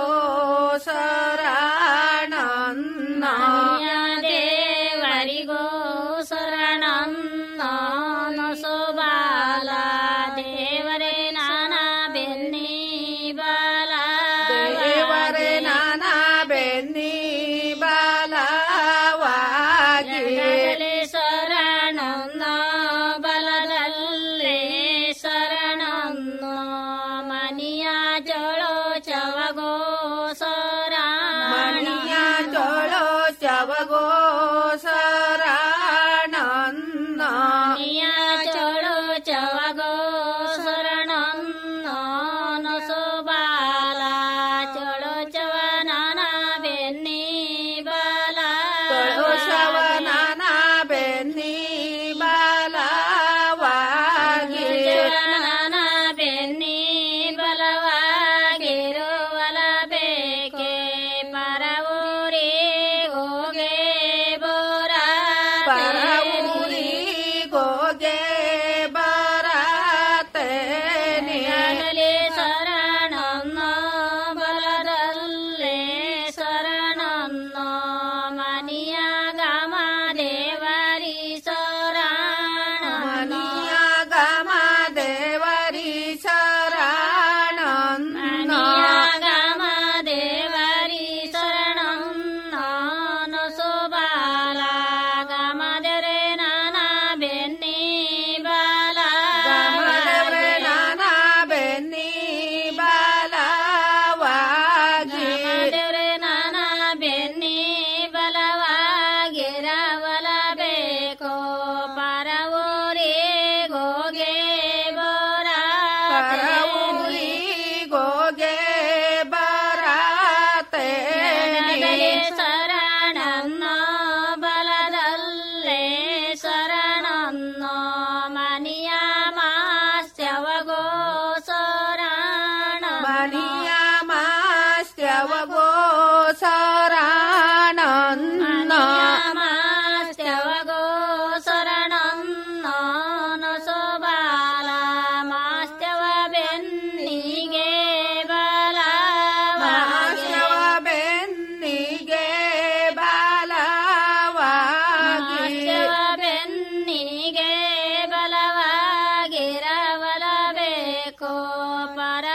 ಶರಣನ್ನ ಮನಿಯ ದೇವರಿಗೋ ಶರಣನ್ನ ಸೋಬಾಲ ದೇವರೇ ನಾನಾ ಬೆನ್ನಿ ಬಾಲ ದೇವರೇ ನಾನಾ ಬೆನ್ನಿ ಬಾಲವಾಗಿ ಶರಣನ್ನ ಬಲದಲ್ಲಿ ಶರಣನ್ನ ಮನಿಯ ಜೋಳೋ ಚವಗೋ ಸರಾಣ ಮನಿಯ ಜೋಳೋ ಚವಗೋ ಶರಣನ್ನ ಮನಿಯ ಜೋಳೋ ಚವಗೋ ಶರಣನ್ನ ನೊಸೋಬಾಲ ಚೋಳೋ ಚವನನ ಬೆನ್ನಿ ಬಾಲ ಚೋಳೋ ಶವನನ ಬೆನ್ನಿ ಬಾಲವಾಗಿ ಚವನನ ಬೆನ್ನಿ ಬಲವಾಗಿರುವಲ ಬೇಕೆ ಪರವೂರಿ ಹೋಗೆ ಬೋರ ಪರವೂರಿ ಹೋಗೆ ಬರತೇನೆ ಶರಣನ್ನ ಬಲದಲ್ಲೇ ಶರಣನ್ನ ಮನಿಯ ಗಮ ದೇವರಿ ಶರಣ ಮನಿಯ ಗಮ ದೇವರಿ ಶರಣ ಮನಿಯ ಗಮ ದೇವರಿ ಶರಣನ್ನ ನೊಸೋಬಾಲ ಗಮ ದೇವರೇ ನಾನ ಬೆನ್ನಿ ಬಾಲ ಗಮ ದೇವರೇ ನಾನ ಬೆನ್ನಿ ಬಾಲವಾಗಿ ದೇವರೇ ನಾನ ಬೆನ್ನಿ ಬಲವಾಗಿರವಲ ಬೇಕೋ ಪರವೂರಿ ಗೋಗೆ ಬೋರ ಪರವೂರಿ ಗೋಗೆ ಬರತೇನೆ ಶರಣನ್ನ ಬಲದಲ್ಲೇ ಶರಣನ್ನ ಮನಿಯ ಮಾಸ್ಯವಗೋ ಶರಣ ಮನಿಯ ಮಾಸ್ಯವಗೋ ಶರಣನ್ನ ಮಾಸ್ಯವಗೋ ಶರಣನ್ನ ನೊಸೋಬಾಲ ಪರ